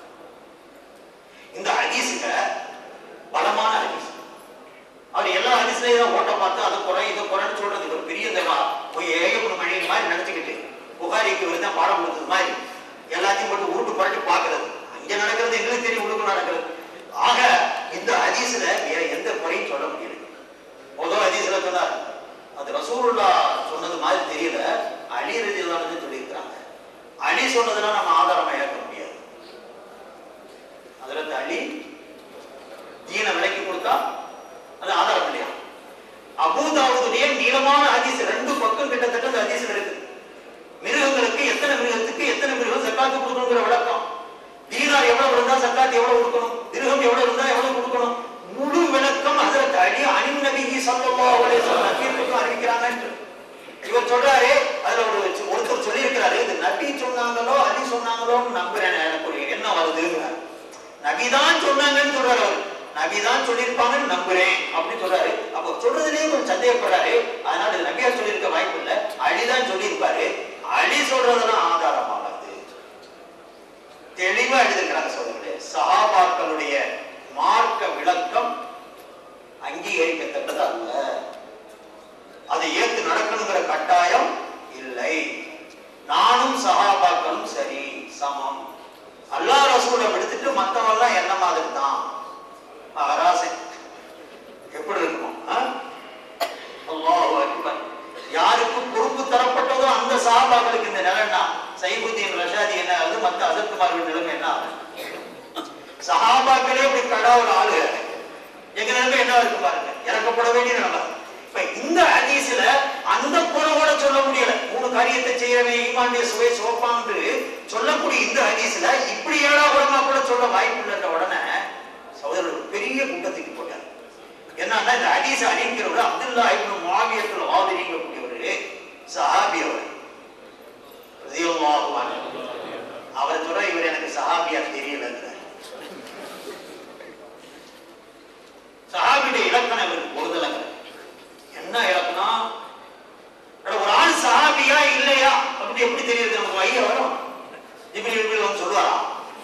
இந்த ஹதீஸுங்க பலமான ஹதீஸ் அவர் எல்லா ஹதீஸ்லயும் தான் ஓட்ட பார்த்து அதை குறை இதை குறைன்னு சொல்றது ஒரு பெரிய தவா போய் ஏகப்பட்ட மணி மாதிரி நினைச்சுக்கிட்டு புகாரிக்கு இவர் தான் பாடம் கொடுத்தது மாதிரி எல்லாத்தையும் போட்டு உருட்டு புரட்டி பார்க்கறது அங்க நடக்கிறது எங்களுக்கு தெரியும் உள்ளுக்கு நடக்கிறது ஆக இந்த ஹதீஸ்ல வேற எந்த குறையும் சொல்ல முடியல முதல் ஹதீஸ்ல சொன்னார் அது ரசூலுல்லா சொன்னது மாதிரி தெரியல அலி ரஜிலானு சொல்லியிருக்கிறாங்க அலி சொன்னதெல்லாம் நம்ம ஆதாரமா ஏற்க முடியாது அதுல அலி தீனை விலைக்கு கொடுத்தா அது ஆதாரம் இல்லையா அபூதாவுடைய நீளமான ஹதீஸ் ரெண்டு பக்கம் கிட்டத்தட்ட அந்த ஹதீஸ்ல இருக்கு மிருகங்களுக்கு எத்தனை மிருகத்துக்கு எத்தனை மிருகம் சக்காத்து கொடுக்கணுங்கிற விளக்கம் தீனார் எவ்வளவு இருந்தா சக்காத்து எவ்வளவு கொடுக்கணும் திருகம் எவ்வளவு இருந்தா எவ்வளவு கொடுக்கணும் முழு விளக்கம் ஹஜரத் அலி அனிம் நபி ஸல்லல்லாஹு அலைஹி வஸல்லம் தீர்ப்புக்கு அறிவிக்கிறாங்க இவர் சொல்றாரு அதுல ஒரு ஒருத்தர் சொல்லி இருக்கிறாரு இது நபி சொன்னாங்களோ அலி சொன்னாங்களோன்னு நம்புறேன் எனக்கு ஒரு என்ன வருதுங்கிறார் நபிதான் சொன்னாங்கன்னு சொல்றாரு அவர் நபிதான் சொல்லியிருப்பாங்கன்னு நம்புறேன் அப்படின்னு சொல்றாரு அப்ப சொல்றதுலயே கொஞ்சம் சந்தேகப்படுறாரு அதனால இது நபியார் சொல்லியிருக்க வாய்ப்பு இல்ல அலிதான் சொல்லியிருப்பாரு அலி சொல்றதெல்லாம் ஆதாரமாகாது தெளிவா எழுதிருக்கிறாங்க சோதரர்களே சஹாபாக்களுடைய மார்க்க விளக்கம் அங்கீகரிக்கத்தக்கது அல்ல அதை ஏத்து நடக்கணுங்கிற கட்டாயம் இல்லை நானும் சஹாபாக்களும் சரி சமம் அல்லாஹ் ரசூலை விடுத்துட்டு மத்தவங்க எல்லாம் என்ன மாதிரி தான் மகராசை எப்படி இருக்கும் ஆ? அல்லாஹு அக்பர் யாருக்கு பொறுப்பு தரப்பட்டதோ அந்த சஹாபாக்களுக்கு இந்த நிலைன்னா சைபுத்தீன் ரஷாதி என்ன ஆகுது மத்த அசத்துமார்கள் நிலைமை என்ன ஆகுது சஹாபாக்களே இப்படி கடவுள் ஆளு எங்க நிலைமை என்ன இருக்கு பாருங்க இறக்கப்பட வேண்டிய நிலைமை இப்ப இந்த ஹதீஸ்ல அந்த வேண்டிய சுவை சோப்பான்று சொல்லக்கூடிய இந்த ஹதீஸ்ல இப்படி ஏழாபுரமா கூட சொல்ல வாய்ப்பு இல்லைன்ற உடனே சகோதரர் பெரிய குண்டத்துக்கு போட்டார் என்னன்னா இந்த ஹதீஸ் அறிவிக்கிறவர் அப்துல்லா இப்னு முஆவியத்துல் ஆதிரிங்கக்கூடியவர் சஹாபி அவர் ரலியல்லாஹு அன்ஹு. அவர் சொல்ற இவர் எனக்கு சஹாபியா தெரியலங்கிறார் சஹாபியுடைய இலக்கணம் இவருக்கு பொருதலங்க என்ன இலக்கணம் அட, ஒரு ஆள் சஹாபியா இல்லையா அப்படி எப்படி தெரியுது நமக்கு வைய வரும் இப்படி இப்படி வந்து சொல்லுவாரா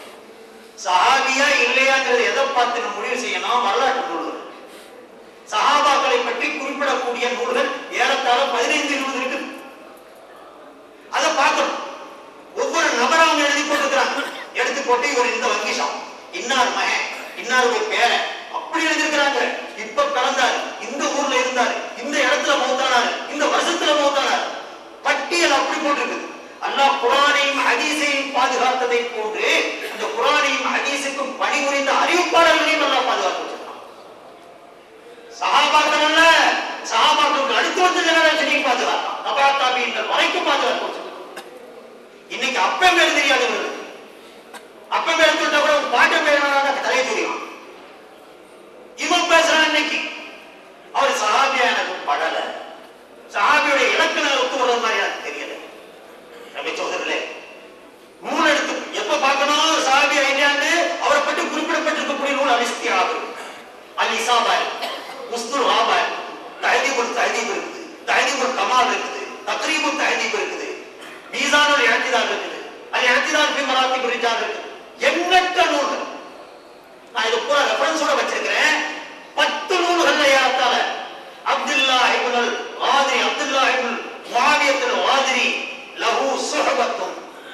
சஹாபியா இல்லையாங்கிறது எதை பார்த்து நம்ம முடிவு செய்யணும் வரலாற்று நூல்கள் சஹாபாக்களை பற்றி குறிப்பிடக்கூடிய நூல்கள் ஏறத்தாழ பதினைந்து இருபது இருக்கு அதை பார்க்கணும் ஒவ்வொரு நபரும் அவங்க எழுதி போட்டுக்கிறாங்க எடுத்து போட்டு இவர் இந்த வங்கிஷம் இன்னார் மகன் இன்னாருடைய பேரன் அப்படி எழுதியிருக்கிறாங்க இப்ப பிறந்தார் இந்த ஊர்ல இருந்தார் இந்த இடத்துல மௌத்தானார் இந்த வருஷத்துல மௌத்தானார் பட்டியல் அப்படி போட்டிருக்குது அல்லாஹ் குரானையும் ஹதீஸையும் பாதுகாத்ததை போன்று அந்த குரானையும் ஹதீஸுக்கும் பணிபுரிந்த அறிவிப்பாளர்களையும் நல்லா பாதுகாத்து வச்சிருக்கான் சஹாபாக்கள் அல்ல சஹாபாக்களுக்கு அடுத்து வந்த ஜெனரேஷனையும் பாதுகாத்தான் நபா தாபீன்கள் வரைக்கும் பாதுகாத்து வச்சிருக்கான் இன்னைக்கு அப்பன் பேர் தெரியாது இவருக்கு அப்பன் பேர் சொல்லிட்டா கூட உன் பாட்டன் பேர் என்னன்னா தலையை தெரியும் இவன் பேசுறான் இன்னைக்கு அவர் சஹாபியா எனக்கு படல சஹாபியோட இலக்கணம் ஒத்து வர்ற மாதிரி எனக்கு தெரியல ரவி சோதரிலே நூல் எடுத்து எப்ப பார்க்கணும் சஹாபியா இல்லையாண்டு அவரை பற்றி குறிப்பிடப்பட்டிருக்கக்கூடிய நூல் அலிஸ்தியாக அல் இசாபாய் முஸ்துல் ஆபாய் தஹதீபுல் தஹதீப் இருக்குது தஹதீபுல் கமால் இருக்குது தக்ரீபுல் தஹதீப் இருக்குது மீசானுல் இழத்திதால் இருக்குது அது இழத்திதால் பி மராத்தி ரிஜால் இருக்குது எண்ணற்ற நூல்கள் நான் இது பூரா ரெஃபரன்ஸோட வச்சிருக்கிறேன் பத்து நூல்கள்ல ஏறத்தால அப்துல்லா இப்னுல் ஆதிரி அப்துல்லா இப்னுல் முஆவியத்துல் ஆதிரி லஹு சுஹபத்தும்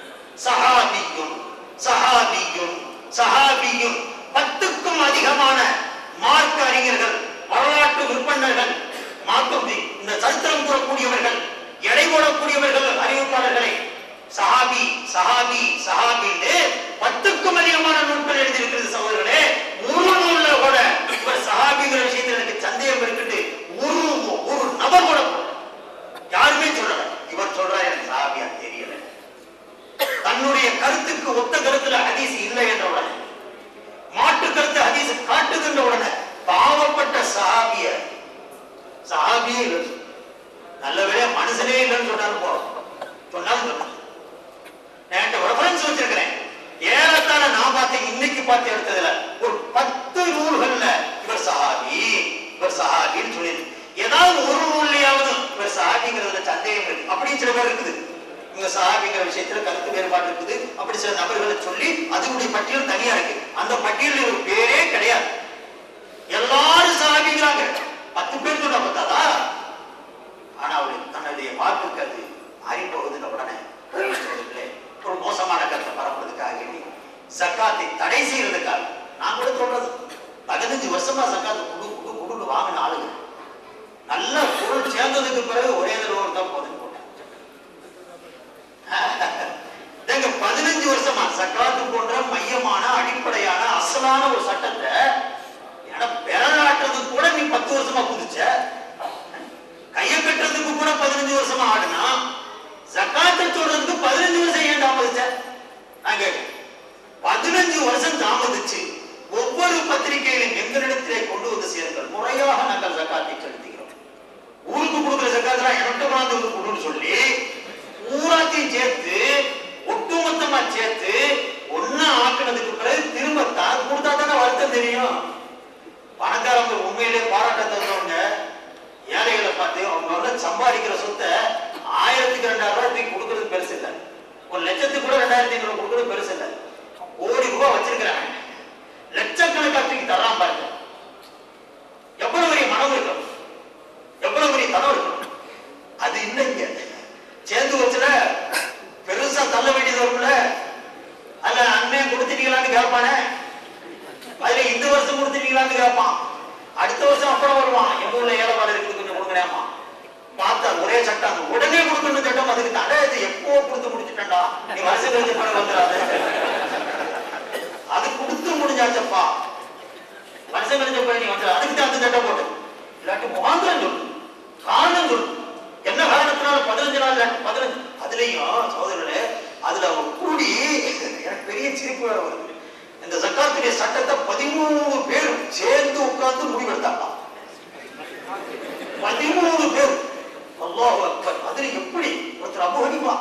சஹாபியும் சஹாபியும் சஹாபியும் பத்துக்கும் அதிகமான மார்க்க அறிஞர்கள் வரலாற்று விற்பனர்கள் மார்க்கம் இந்த சரித்திரம் கூறக்கூடியவர்கள் எடை போடக்கூடியவர்கள் அறிவிப்பாளர்களை சஹாபி சஹாபி சஹாபின்னு பத்துக்கும் அதிகமான நூல்கள் எழுதியிருக்கிறது சகோதரர்களே ஒரு நூல்ல கூட இவர் சஹாபிங்கிற விஷயத்தில் எனக்கு சந்தேகம் இருக்குது ஒரு ஒரு நபர் கூட போடல. யாருமே சொல்லல இவர் சொல்றா எனக்கு சஹாபியா தெரியல தன்னுடைய கருத்துக்கு ஒத்த கருத்துல ஹதீஸ் இல்லை என்ற உடனே மாட்டு கருத்து ஹதீஸ் காட்டுகின்ற உடனே பாவப்பட்ட சஹாபிய சஹாபியே இல்லை நல்ல வேளையா மனுஷனே இல்லைன்னு சொன்னாலும் போறோம் சொன்னாலும் சொல்லலாம் நான் ரெஃபரன்ஸ் வச்சிருக்கிறேன் ஏறத்தாழ நான் பார்த்தேன் இன்னைக்கு பார்த்து எடுத்ததுல ஒரு பத்து நூல்கள்ல இவர் சஹாபி இவர் சஹாபின்னு சொல்லி ஏதாவது ஒரு நூல்லையாவது இவர் சஹாபிங்கிறதுல சந்தேகம் இருக்கு அப்படின்னு சில பேர் இருக்குது இவங்க சஹாபிங்கிற விஷயத்துல கருத்து வேறுபாடு இருக்குது அப்படி சில நபர்களை சொல்லி அதுக்குடைய பட்டியல் தனியா இருக்கு அந்த பட்டியலில் ஒரு பேரே கிடையாது எல்லாரும் சஹாபிங்கிறாங்க பத்து பேர் சொன்னா பார்த்தாதா ஆனா அவரு தன்னுடைய வாக்குக்கு அது மாறி போகுதுன்ற உடனே சகோதரர்களே, ஒரு மோசமான கருத்தை பரப்புறதுக்காக வேண்டி சக்காத்தை தடை செய்யறதுக்காக நான் கூட சொல்றது பதினஞ்சு வருஷமா சக்காத்து குடு குடு குடுன்னு வாங்கின ஆளுங்க நல்ல பொருள் சேர்ந்ததுக்கு பிறகு ஒரே தடவை ஒரு தான் போதுன்னு போட்டேன் ஏங்க, பதினஞ்சு வருஷமா சக்காத்து போன்ற மையமான அடிப்படையான அசலான ஒரு சட்டத்தை ஏன்னா பெறலாட்டுறதுக்கு கூட நீ பத்து வருஷமா குதிச்ச கையை கட்டுறதுக்கு கூட பதினஞ்சு வருஷமா ஆடுனா ஜக்காத்தை சொல்றதுக்கு பதினஞ்சு வருஷம் ஏன் தாமதிச்ச நான் கேட்கிறேன் பதினஞ்சு வருஷம் தாமதிச்சு ஒவ்வொரு பத்திரிகையிலும் எங்களிடத்திலே கொண்டு வந்து சேருங்கள் முறையாக நாங்கள் ஜக்காத்தை செலுத்துகிறோம் ஊருக்கு கொடுக்குற ஜக்காத்தெல்லாம் எனக்கு கொண்டாந்து வந்து கொடுன்னு சொல்லி ஊராத்தையும் சேர்த்து ஒட்டுமொத்தமா சேர்த்து ஒன்னா ஆக்குனதுக்கு பிறகு திரும்ப தான் கொடுத்தா தானே வருத்தம் தெரியும் பணக்காரங்க உண்மையிலே பாராட்ட தந்தவங்க ஏழைகளை பார்த்து அவங்க வந்து சம்பாதிக்கிற சொத்தை ஆயிரத்துக்கு ரெண்டாயிரம் ரூபாய் தூக்கி கொடுக்கறது பெருசு இல்லை ஒரு லட்சத்துக்கு கூட ரெண்டாயிரத்தி ஐநூறு கொடுக்கறது பெருசு இல்லை கோடி ரூபாய் வச்சிருக்கிறாங்க லட்சக்கணக்கா தூக்கி தராம பாருங்க எவ்வளவு பெரிய மனம் இருக்கும் எவ்வளவு பெரிய தனம் இருக்கும் அது இல்லைங்க சேர்ந்து வச்சுல பெருசா தள்ள வேண்டியது வரும்ல அதுல அண்ணன் கொடுத்துட்டீங்களான்னு கேட்பானே அதுல இந்த வருஷம் கொடுத்துட்டீங்களான்னு கேட்பான் அடுத்த வருஷம் அப்புறம் வருவான் எங்க ஊர்ல ஏழைப்பாடு இருக்குது கொஞ்சம் கொடுக்குறேம்மா பார்த்தா ஒரே சட்டம் உடனே கொடுக்கணும் சட்டம் அதுக்கு தடை இது எப்போ கொடுத்து முடிச்சுட்டா நீ வருஷம் கழிஞ்ச படம் வந்துடாது அது கொடுத்து முடிஞ்சாச்சப்பா வருஷம் கழிஞ்ச பிறகு நீ வந்து அதுக்கு தான் அந்த சட்டம் போட்டு இல்லாட்டி முகாந்திரம் சொல்லு காரணம் சொல்லு என்ன காரணத்தினால பதினஞ்சு நாள் இல்லாட்டி பதினஞ்சு அதுலயும் சகோதரர் வேற வருது இந்த ஜக்காத்துடைய சட்டத்தை பதிமூணு பேர் சேர்ந்து உட்கார்ந்து முடிவெடுத்தாங்க பதிமூணு பேர் அல்லாஹ் அக்பர் அதுல எப்படி ஒருத்தர் அபு ஹனீஃபா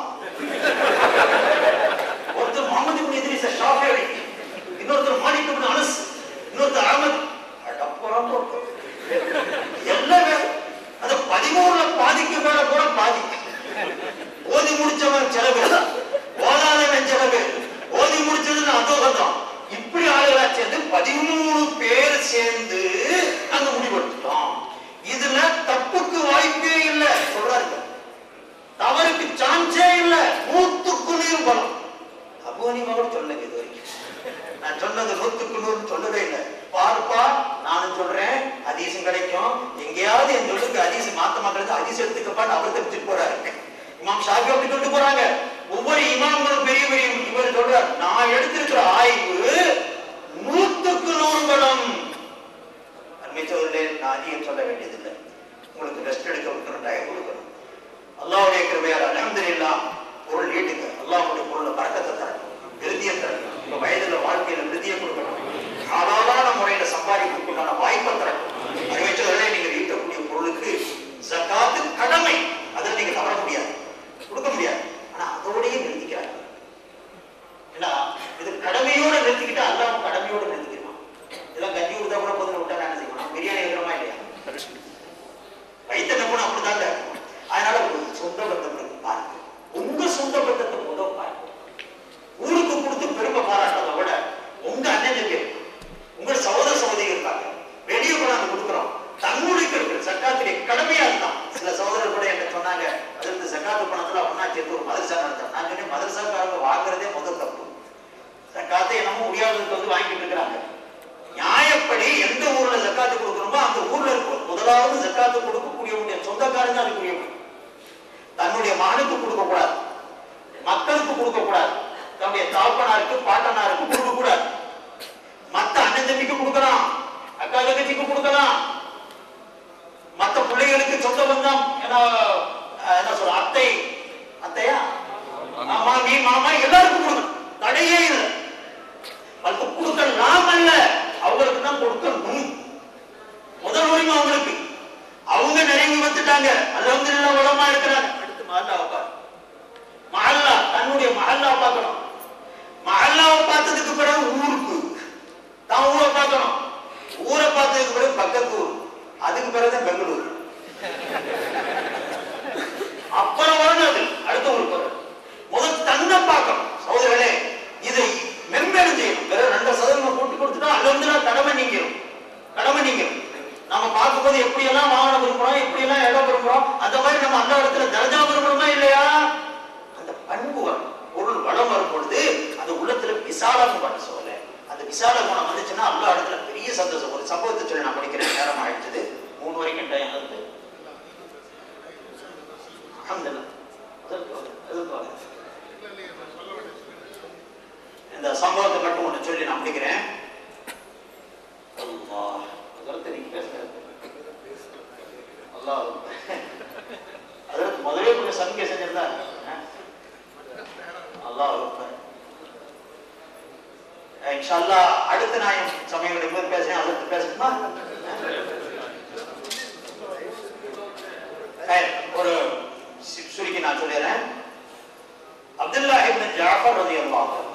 ஒருத்தர் முகமது இப்னு இத்ரிஸ் ஷாஃபிஈ இன்னொருத்தர் மாலிக் இப்னு அனஸ் இன்னொருத்தர் அஹ்மத் அடப்புறம் போட்டு எல்லாம் வேற. அது பதிமூணுல பாதிக்கு மேல கூட பாதி ஓதி முடிச்சவன் சில பேர் ஓதாதவன் சில பேர் ஓதி முடிச்சது அதோகத்தான் இப்படி ஆளுகளா சேர்ந்து பதிமூணு பேர் சேர்ந்து அங்க முடிவெடுத்துட்டோம் இதுல தப்புக்கு வாய்ப்பே இல்லை சொல்றாரு தவறுக்கு சான்ஸே இல்ல நூத்துக்கு நூறு பலம் அபோனி மகள் சொன்னது இது வரைக்கும் நான் சொன்னது நூத்துக்கு நூறு சொல்லவே இல்லை பார்ப்பா நானும் சொல்றேன் ஹதீஸும் கிடைக்கும் எங்கேயாவது என் சொல்லுக்கு ஹதீஸ் மாத்த மாட்டது ஹதீஸ் எடுத்துக்கப்பான்னு அவர் தப்பிச்சுட்டு போறாரு இமாம் ஷாஃபி அப்படி சொல்லிட்டு போறாங்க ஒவ்வொரு இமாம்களும் பெரிய பெரிய இவர் சொல்றார் நான் எடுத்திருக்கிற ஆய்வு நூத்துக்கு நூறு பலம் அண்மைச்சவர்களே நான் அதிகம் சொல்ல வேண்டியதில்லை உங்களுக்கு ரெஸ்ட் எடுக்க கொடுக்கணும் டைம் கொடுக்கணும் அல்லாவுடைய கிருபையால் அலமதுல்லா பொருள் நீட்டுங்க அல்லாவுடைய பொருளை பறக்கத்தை தரணும் விருதியை தரணும் உங்க வயதுல வாழ்க்கையில விருதியை கொடுக்கணும் ஹலாலான முறையில சம்பாதிக்கிறதுக்குண்டான வாய்ப்பை தரணும் அறிவிச்சவர்களே நீங்க ஈட்டக்கூடிய பொருளுக்கு ஜக்காத்து கடமை அதில் நீங்க தவற முடியாது கொடுக்க முடியாது ஆனா அதோடயே நிறுத்திக்கிறாங்க ஏன்னா இது கடமையோட நிறுத்திக்கிட்டா அல்லாம கடமையோட நிறுத்திக்கலாம் இதெல்லாம் கஞ்சி கொடுத்தா கூட பதில் விட்டா என்ன செய்யணும் பிரியாணி வைக்கிறோமா இல்லையா வைத்த நம்பணும் அப்படிதாங்க அதனால ஒரு சொந்த பந்தங்களுக்கு பாருங்க உங்க சொந்த பந்தத்தை முதல் பாருங்க ஊருக்கு கொடுத்து பெருமை பாராட்டுறதை விட உங்க அண்ணன் தம்பி இருக்காங்க. உங்க சகோதர சகோதரி இருக்காங்க வெளியே கொண்டாந்து கொடுக்குறோம் தன்னுடைய இருக்கிற சக்காத்துடைய கடமையா இருந்தான் சில சகோதரர் கூட என்ன சொன்னாங்க அது இந்த சக்காத்து பணத்துல ஒன்னா சேர்த்து ஒரு மதரசா நடத்த நான் சொன்னேன் மதரசாக்காரங்க வாங்குறதே முதல் தப்பு சக்காத்தை என்னமோ முடியாததுக்கு வந்து வாங்கிட்டு இருக்கிறாங்க நியாயப்படி எந்த ஊர்ல ஜக்காத்து கொடுக்கணுமோ அந்த ஊர்ல இருக்கும் முதலாவது ஜக்காத்து கொடுக்கக்கூடியவனுடைய சொந்தக்காரன் தான் அதுக்குரியவன் தன்னுடைய மகனுக்கு கொடுக்க கூடாது மக்களுக்கு கொடுக்க கூடாது தன்னுடைய தாப்பனாருக்கு பாட்டனாருக்கு கொடுக்க கூடாது மத்த அண்ணன் தம்பிக்கு கொடுக்கலாம் அக்கா தங்கச்சிக்கு கொடுக்கலாம் மத்த பிள்ளைகளுக்கு சொந்த பந்தம் என்ன அஹ், என்ன சொல்ற அத்தை அத்தையா மாமி மாமா எல்லாருக்கும் கொடுக்கணும் தடையே இல்லை அது கொடுக்கலாம் அல்ல அவங்களுக்கு தான் கொடுக்கணும் முதல் உரிமை அவங்களுக்கு அவங்க நிறைவு வந்துட்டாங்க அல்ஹம்துலில்லாஹ் வளமா இருக்கிறாங்க அடுத்து மஹல்லா உட்கார் மஹல்லா தன்னுடைய மஹல்லா பார்க்கணும் மஹல்லாவை பார்த்ததுக்கு பிறகு ஊருக்கு தான் ஊரை பார்க்கணும் ஊரை பார்த்ததுக்கு பிறகு பக்கத்து ஊர் அதுக்கு பிறகு பெங்களூர் அப்புறம் வரணும் அது அடுத்த ஊருக்கு வரும் முதல் தன்னை பார்க்கணும் சகோதரர்களே இதை மென்மேலும் செய்யணும் வெறும் ரெண்டு சதவீதம் கூட்டி கொடுத்துட்டா அல்ஹம்துலில்லாஹ் கடமை நீங்கிரும் கடமை நீங்கிரும் நம்ம பார்க்கும்போது எப்படி எல்லாம் வாகனம் விரும்புறோம் எப்படி எல்லாம் இடம் விரும்புறோம் அந்த மாதிரி நம்ம அந்த இடத்துல தரஜா விரும்புறோமா இல்லையா அந்த பண்பு வரும் பொருள் வளம் வரும் பொழுது அந்த உள்ளத்துல விசாலம் பண்ண சொல்ல அந்த விசால குணம் வந்துச்சுன்னா அல்லா இடத்துல பெரிய சந்தோஷம் ஒரு சம்பவத்தை சொல்லி நான் படிக்கிறேன் நேரம் ஆயிடுச்சு மூணு வரைக்கும் டைம் வந்து அல்ஹம்துலில்லாஹ். அதற்கு வாங்க, அதற்கு வாங்க. இந்த சம்பவத்தை மட்டும் ஒண்ணு சொல்லி நான் முடிக்கிறேன் அல்லாஹ் அதற்கு நீங்க பேசுறது அல்லாஹ் அதற்கு முதலே கொஞ்சம் சமிக்கை செஞ்சிருந்தா அல்லாஹ் அக்பர். அஹ் இன்ஷா அல்லாஹ் அடுத்த நான் சமயம் கிடைக்கும்போது பேசுறேன் அதற்கு பேசணுமா அஹ் ஒரு சு- சுருக்கி நான் சொல்லிடுறேன் அப்துல்லா இப்னு ஜாஃபர் ரலியல்லாஹு அன்ஹு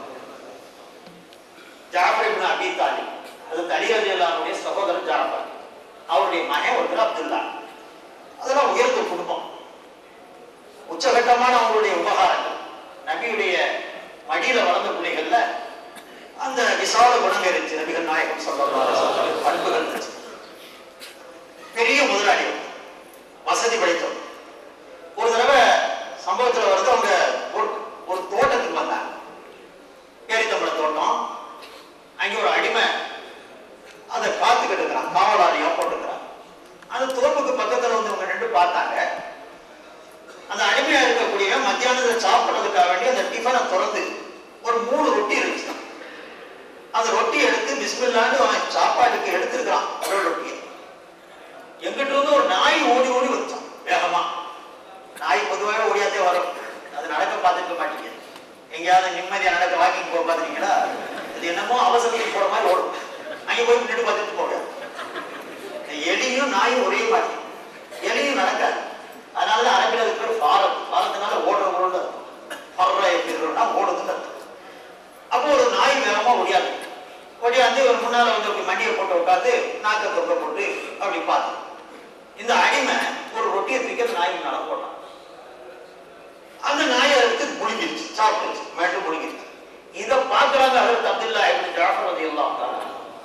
ஜாஃபர் இப்னு அபி தாலிப் அது அலி ரலியல்லாஹுடைய சகோதரர் ஜாஃபர் அவருடைய மகன் ஒருத்தர் அப்துல்லா அதெல்லாம் உயர்ந்த குடும்பம் உச்சகட்டமான அவங்களுடைய உபகாரங்கள் நபியுடைய மடியில வளர்ந்த பிள்ளைகள்ல அந்த விசால குணங்கள் இருந்துச்சு நபிகள் நாயகம் சொல்லலாம் பண்புகள் இருந்துச்சு பெரிய முதலாளி அவர். வசதி படைத்தவர் ஒரு தடவை சம்பவத்துல வருது அவங்க ஒரு ஒரு தோட்டத்துக்கு வந்தாங்க பேரித்தம்பள தோட்டம் அங்க ஒரு அடிமை அதை காத்துக்கிட்டு இருக்கிறான் காவலாளியா போட்டுக்கிறான் அந்த தோப்புக்கு பக்கத்துல வந்து இவங்க ரெண்டு பார்த்தாங்க அந்த அடிமையா இருக்கக்கூடிய மத்தியானத்துல சாப்பிடுறதுக்காக வேண்டி அந்த டிஃபனை திறந்து ஒரு மூணு ரொட்டி இருந்துச்சு அந்த ரொட்டி எடுத்து பிஸ்மில்லான்னு அவன் சாப்பாட்டுக்கு எடுத்திருக்கிறான் ஒரு ரொட்டியை எங்கிட்ட இருந்து ஒரு நாய் ஓடி ஓடி வந்துச்சான் வேகமா நாய் பொதுவாக ஓடியாதே வரும் அது நடக்க பார்த்துக்க மாட்டீங்க எங்கேயாவது நிம்மதியா நடக்க வாக்கிங் போக பார்த்துருக்கீங்களா அது என்னமோ அவசரத்துக்கு போற மாதிரி ஓடும் அங்க போய் நின்று பார்த்துட்டு போக எலியும் நாயும் ஒரே மாதிரி எலியும் நடக்காது அதனால தான் அரபில் அதுக்கு பேர் ஃபாரத் ஃபாரத்னால ஓடுற ஓடுறது பர்ற எப்படின்னா ஓடுதுன்னு அர்த்தம் அப்போ ஒரு நாய் வேகமா ஓடியாது ஓடியாந்து ஒரு முன்னால வந்து அப்படி மண்டியை போட்டு உட்காந்து நாக்க தொங்க போட்டு அப்படி பார்த்து இந்த அடிமை ஒரு ரொட்டியை தூக்கி அந்த நாய் முன்னால போட்டான் அந்த நாயை எடுத்து முழுங்கிருச்சு சாப்பிட்டுச்சு மேட்டு முழுங்கிருச்சு இதை பார்க்கறாங்க ஹஜரத் அப்துல்லா இப்னு ஜாஃபர் ரலியல்லாஹு தஆலா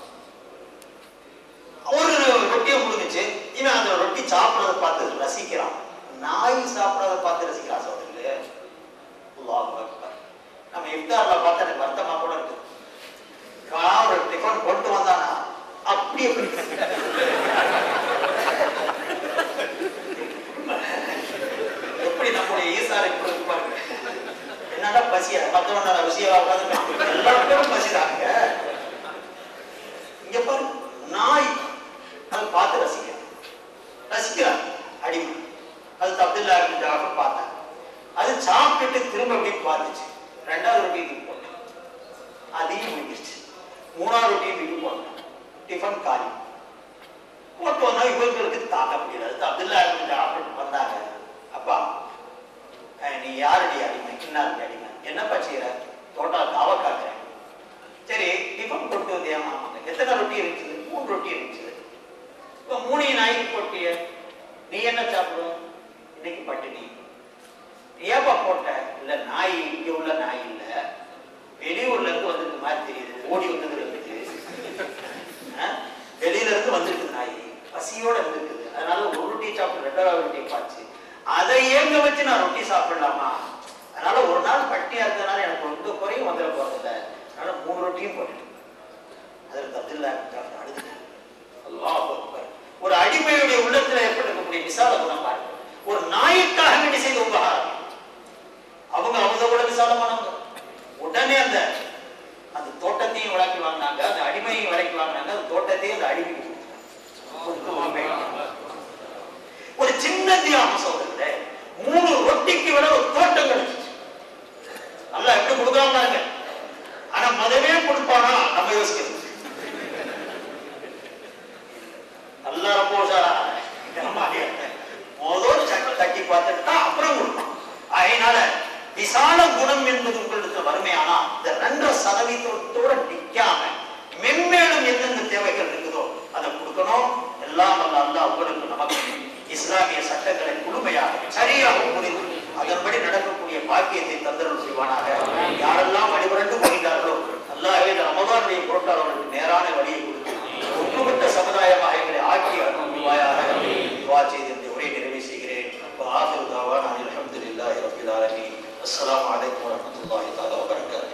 ஒரு ரொட்டியை முழுங்குச்சு இவன் அந்த ரொட்டி சாப்பிடறத பார்த்து ரசிக்கிறான் நாய் சாப்பிடறத பார்த்து ரசிக்கிறான் சோதரிலே அல்லாஹ் அக்பர் நம்ம இஃப்தார்ல பார்த்தா எனக்கு வருத்தமா கூட இருக்கு கார் ஒரு டிஃபன் கொண்டு வந்தானா அப்படியே போயிடுச்சு. எப்படி நம்முடைய ஈசாரை இப்படி இருப்பாங்க என்னடா பசியா மத்தவன ருசியா உட்காந்து எல்லாருக்கும் பசிதாங்க இங்க பாரு நாய் அதை பார்த்து ரசிக்கிறான் ரசிக்கிறான் அடிமை அது அப்துல்லா இருந்து ஜாஃபர் பார்த்தேன் அது சாப்பிட்டுட்டு திரும்ப அப்படி பார்த்துச்சு ரெண்டாவது ரொட்டி தூக்கி போட்டேன் அதையும் முடிஞ்சிருச்சு மூணாவது ரொட்டியும் தூக்கி போட்டேன் டிஃபன் காலி போட்டு வந்தா இவங்களுக்கு தாக்க முடியல அது அப்துல்லா இருந்து ஜாஃபர் வந்தாங்க அப்பா அஹ், நீ யாருடைய அடிமை இன்னாருடைய அடிமை என்னப்பா செய்யற தோட்டம் காவ காக்கிறேன் சரி டிஃபன் கொண்டு வந்தியா ஆமாங்க எத்தனை ரொட்டி இருந்துச்சு மூணு ரொட்டி இருந்துச்சு இப்ப மூணையும் நாய்க்கு போட்டிய நீ என்ன சாப்பிடும் இன்னைக்கு பட்டினி நீ ஏப்பா போட்ட இல்ல நாய் இங்க உள்ள நாய் இல்ல வெளியூர்ல இருந்து வந்திருக்கு மாதிரி தெரியுது ஓடி வந்தது இருக்குது அஹ், வெளியில இருந்து வந்திருக்கு நாய் பசியோட இருந்திருக்குது அதனால ஒரு ரொட்டி சாப்பிட்டு ரெண்டாவது ரொட்டி பாச்சு அதை ஏங்க வச்சு நான் ரொட்டி சாப்பிடலாமா அதனால ஒரு நாள் பட்டியா இருந்ததுனால எனக்கு ரொம்ப குறையும் வந்துட போறதில்ல அதனால மூணு ரொட்டியும் போட்டுட்டேன் அதற்கு அப்துல்லா ஜாஃபர் அழுதுட்டார் அல்லாஹ் அக்பர். ஒரு அடிமையுடைய உள்ளத்துல ஏற்பட்டிருக்கக்கூடிய விசால குணம் பாருங்க ஒரு நாய்க்காக வேண்டி செய்த உபகாரம் அவங்க அவங்க கூட விசாலமானவங்க உடனே அந்த அந்த தோட்டத்தையும் விலைக்கு வாங்கினாங்க அந்த அடிமையும் விலைக்கு வாங்கினாங்க அந்த தோட்டத்தையும் அந்த அடிமைக்கு கொடுத்தாங்க. ஒரு சின்ன தியாகம் சொல்றது மூணு ரொட்டிக்கு விட ஒரு தோட்டம் கிடைச்சிச்சு நல்லா எப்படி கொடுக்காம பாருங்க ஆனா மதமே கொடுப்பானா நம்ம யோசிக்கிறது நல்லா ரொம்ப உஷாரா முதோடு சட்டி தட்டி பார்த்துட்டா அப்புறம் கொடுப்பான் அதனால விசால குணம் என்பது உங்களுக்கு வறுமையானா இந்த ரெண்டரை சதவீதத்தோட நிக்காம மென்மேலும் எந்தெந்த தேவைகள் இருக்குதோ அதை கொடுக்கணும் எல்லாம் வல்ல அல்லாஹ் உங்களுக்கு நமக்கு இஸ்லாமிய சட்டங்களை முழுமையாக சரியாக புரிந்து அதன்படி நடக்கக்கூடிய பாக்கியத்தை தந்தரல் செய்வானாக யாரெல்லாம் வழிபரண்டு போகிறார்களோ அல்லாஹ்வே இந்த ரமதானுடைய பொருட்டால் அவர்களுக்கு நேரான வழியை கொடுத்து ஒன்றுபட்ட சமுதாயமாக எங்களை ஆக்கி அருள்வாயாக துவா செய்து இந்த உரையை நிறைவு செய்கிறேன் وآخر دعوانا أن الحمد لله رب العالمين السلام عليكم ورحمة الله تعالى وبركاته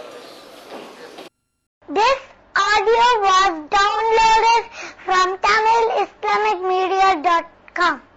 This audio was downloaded from TamilIslamicMedia.com.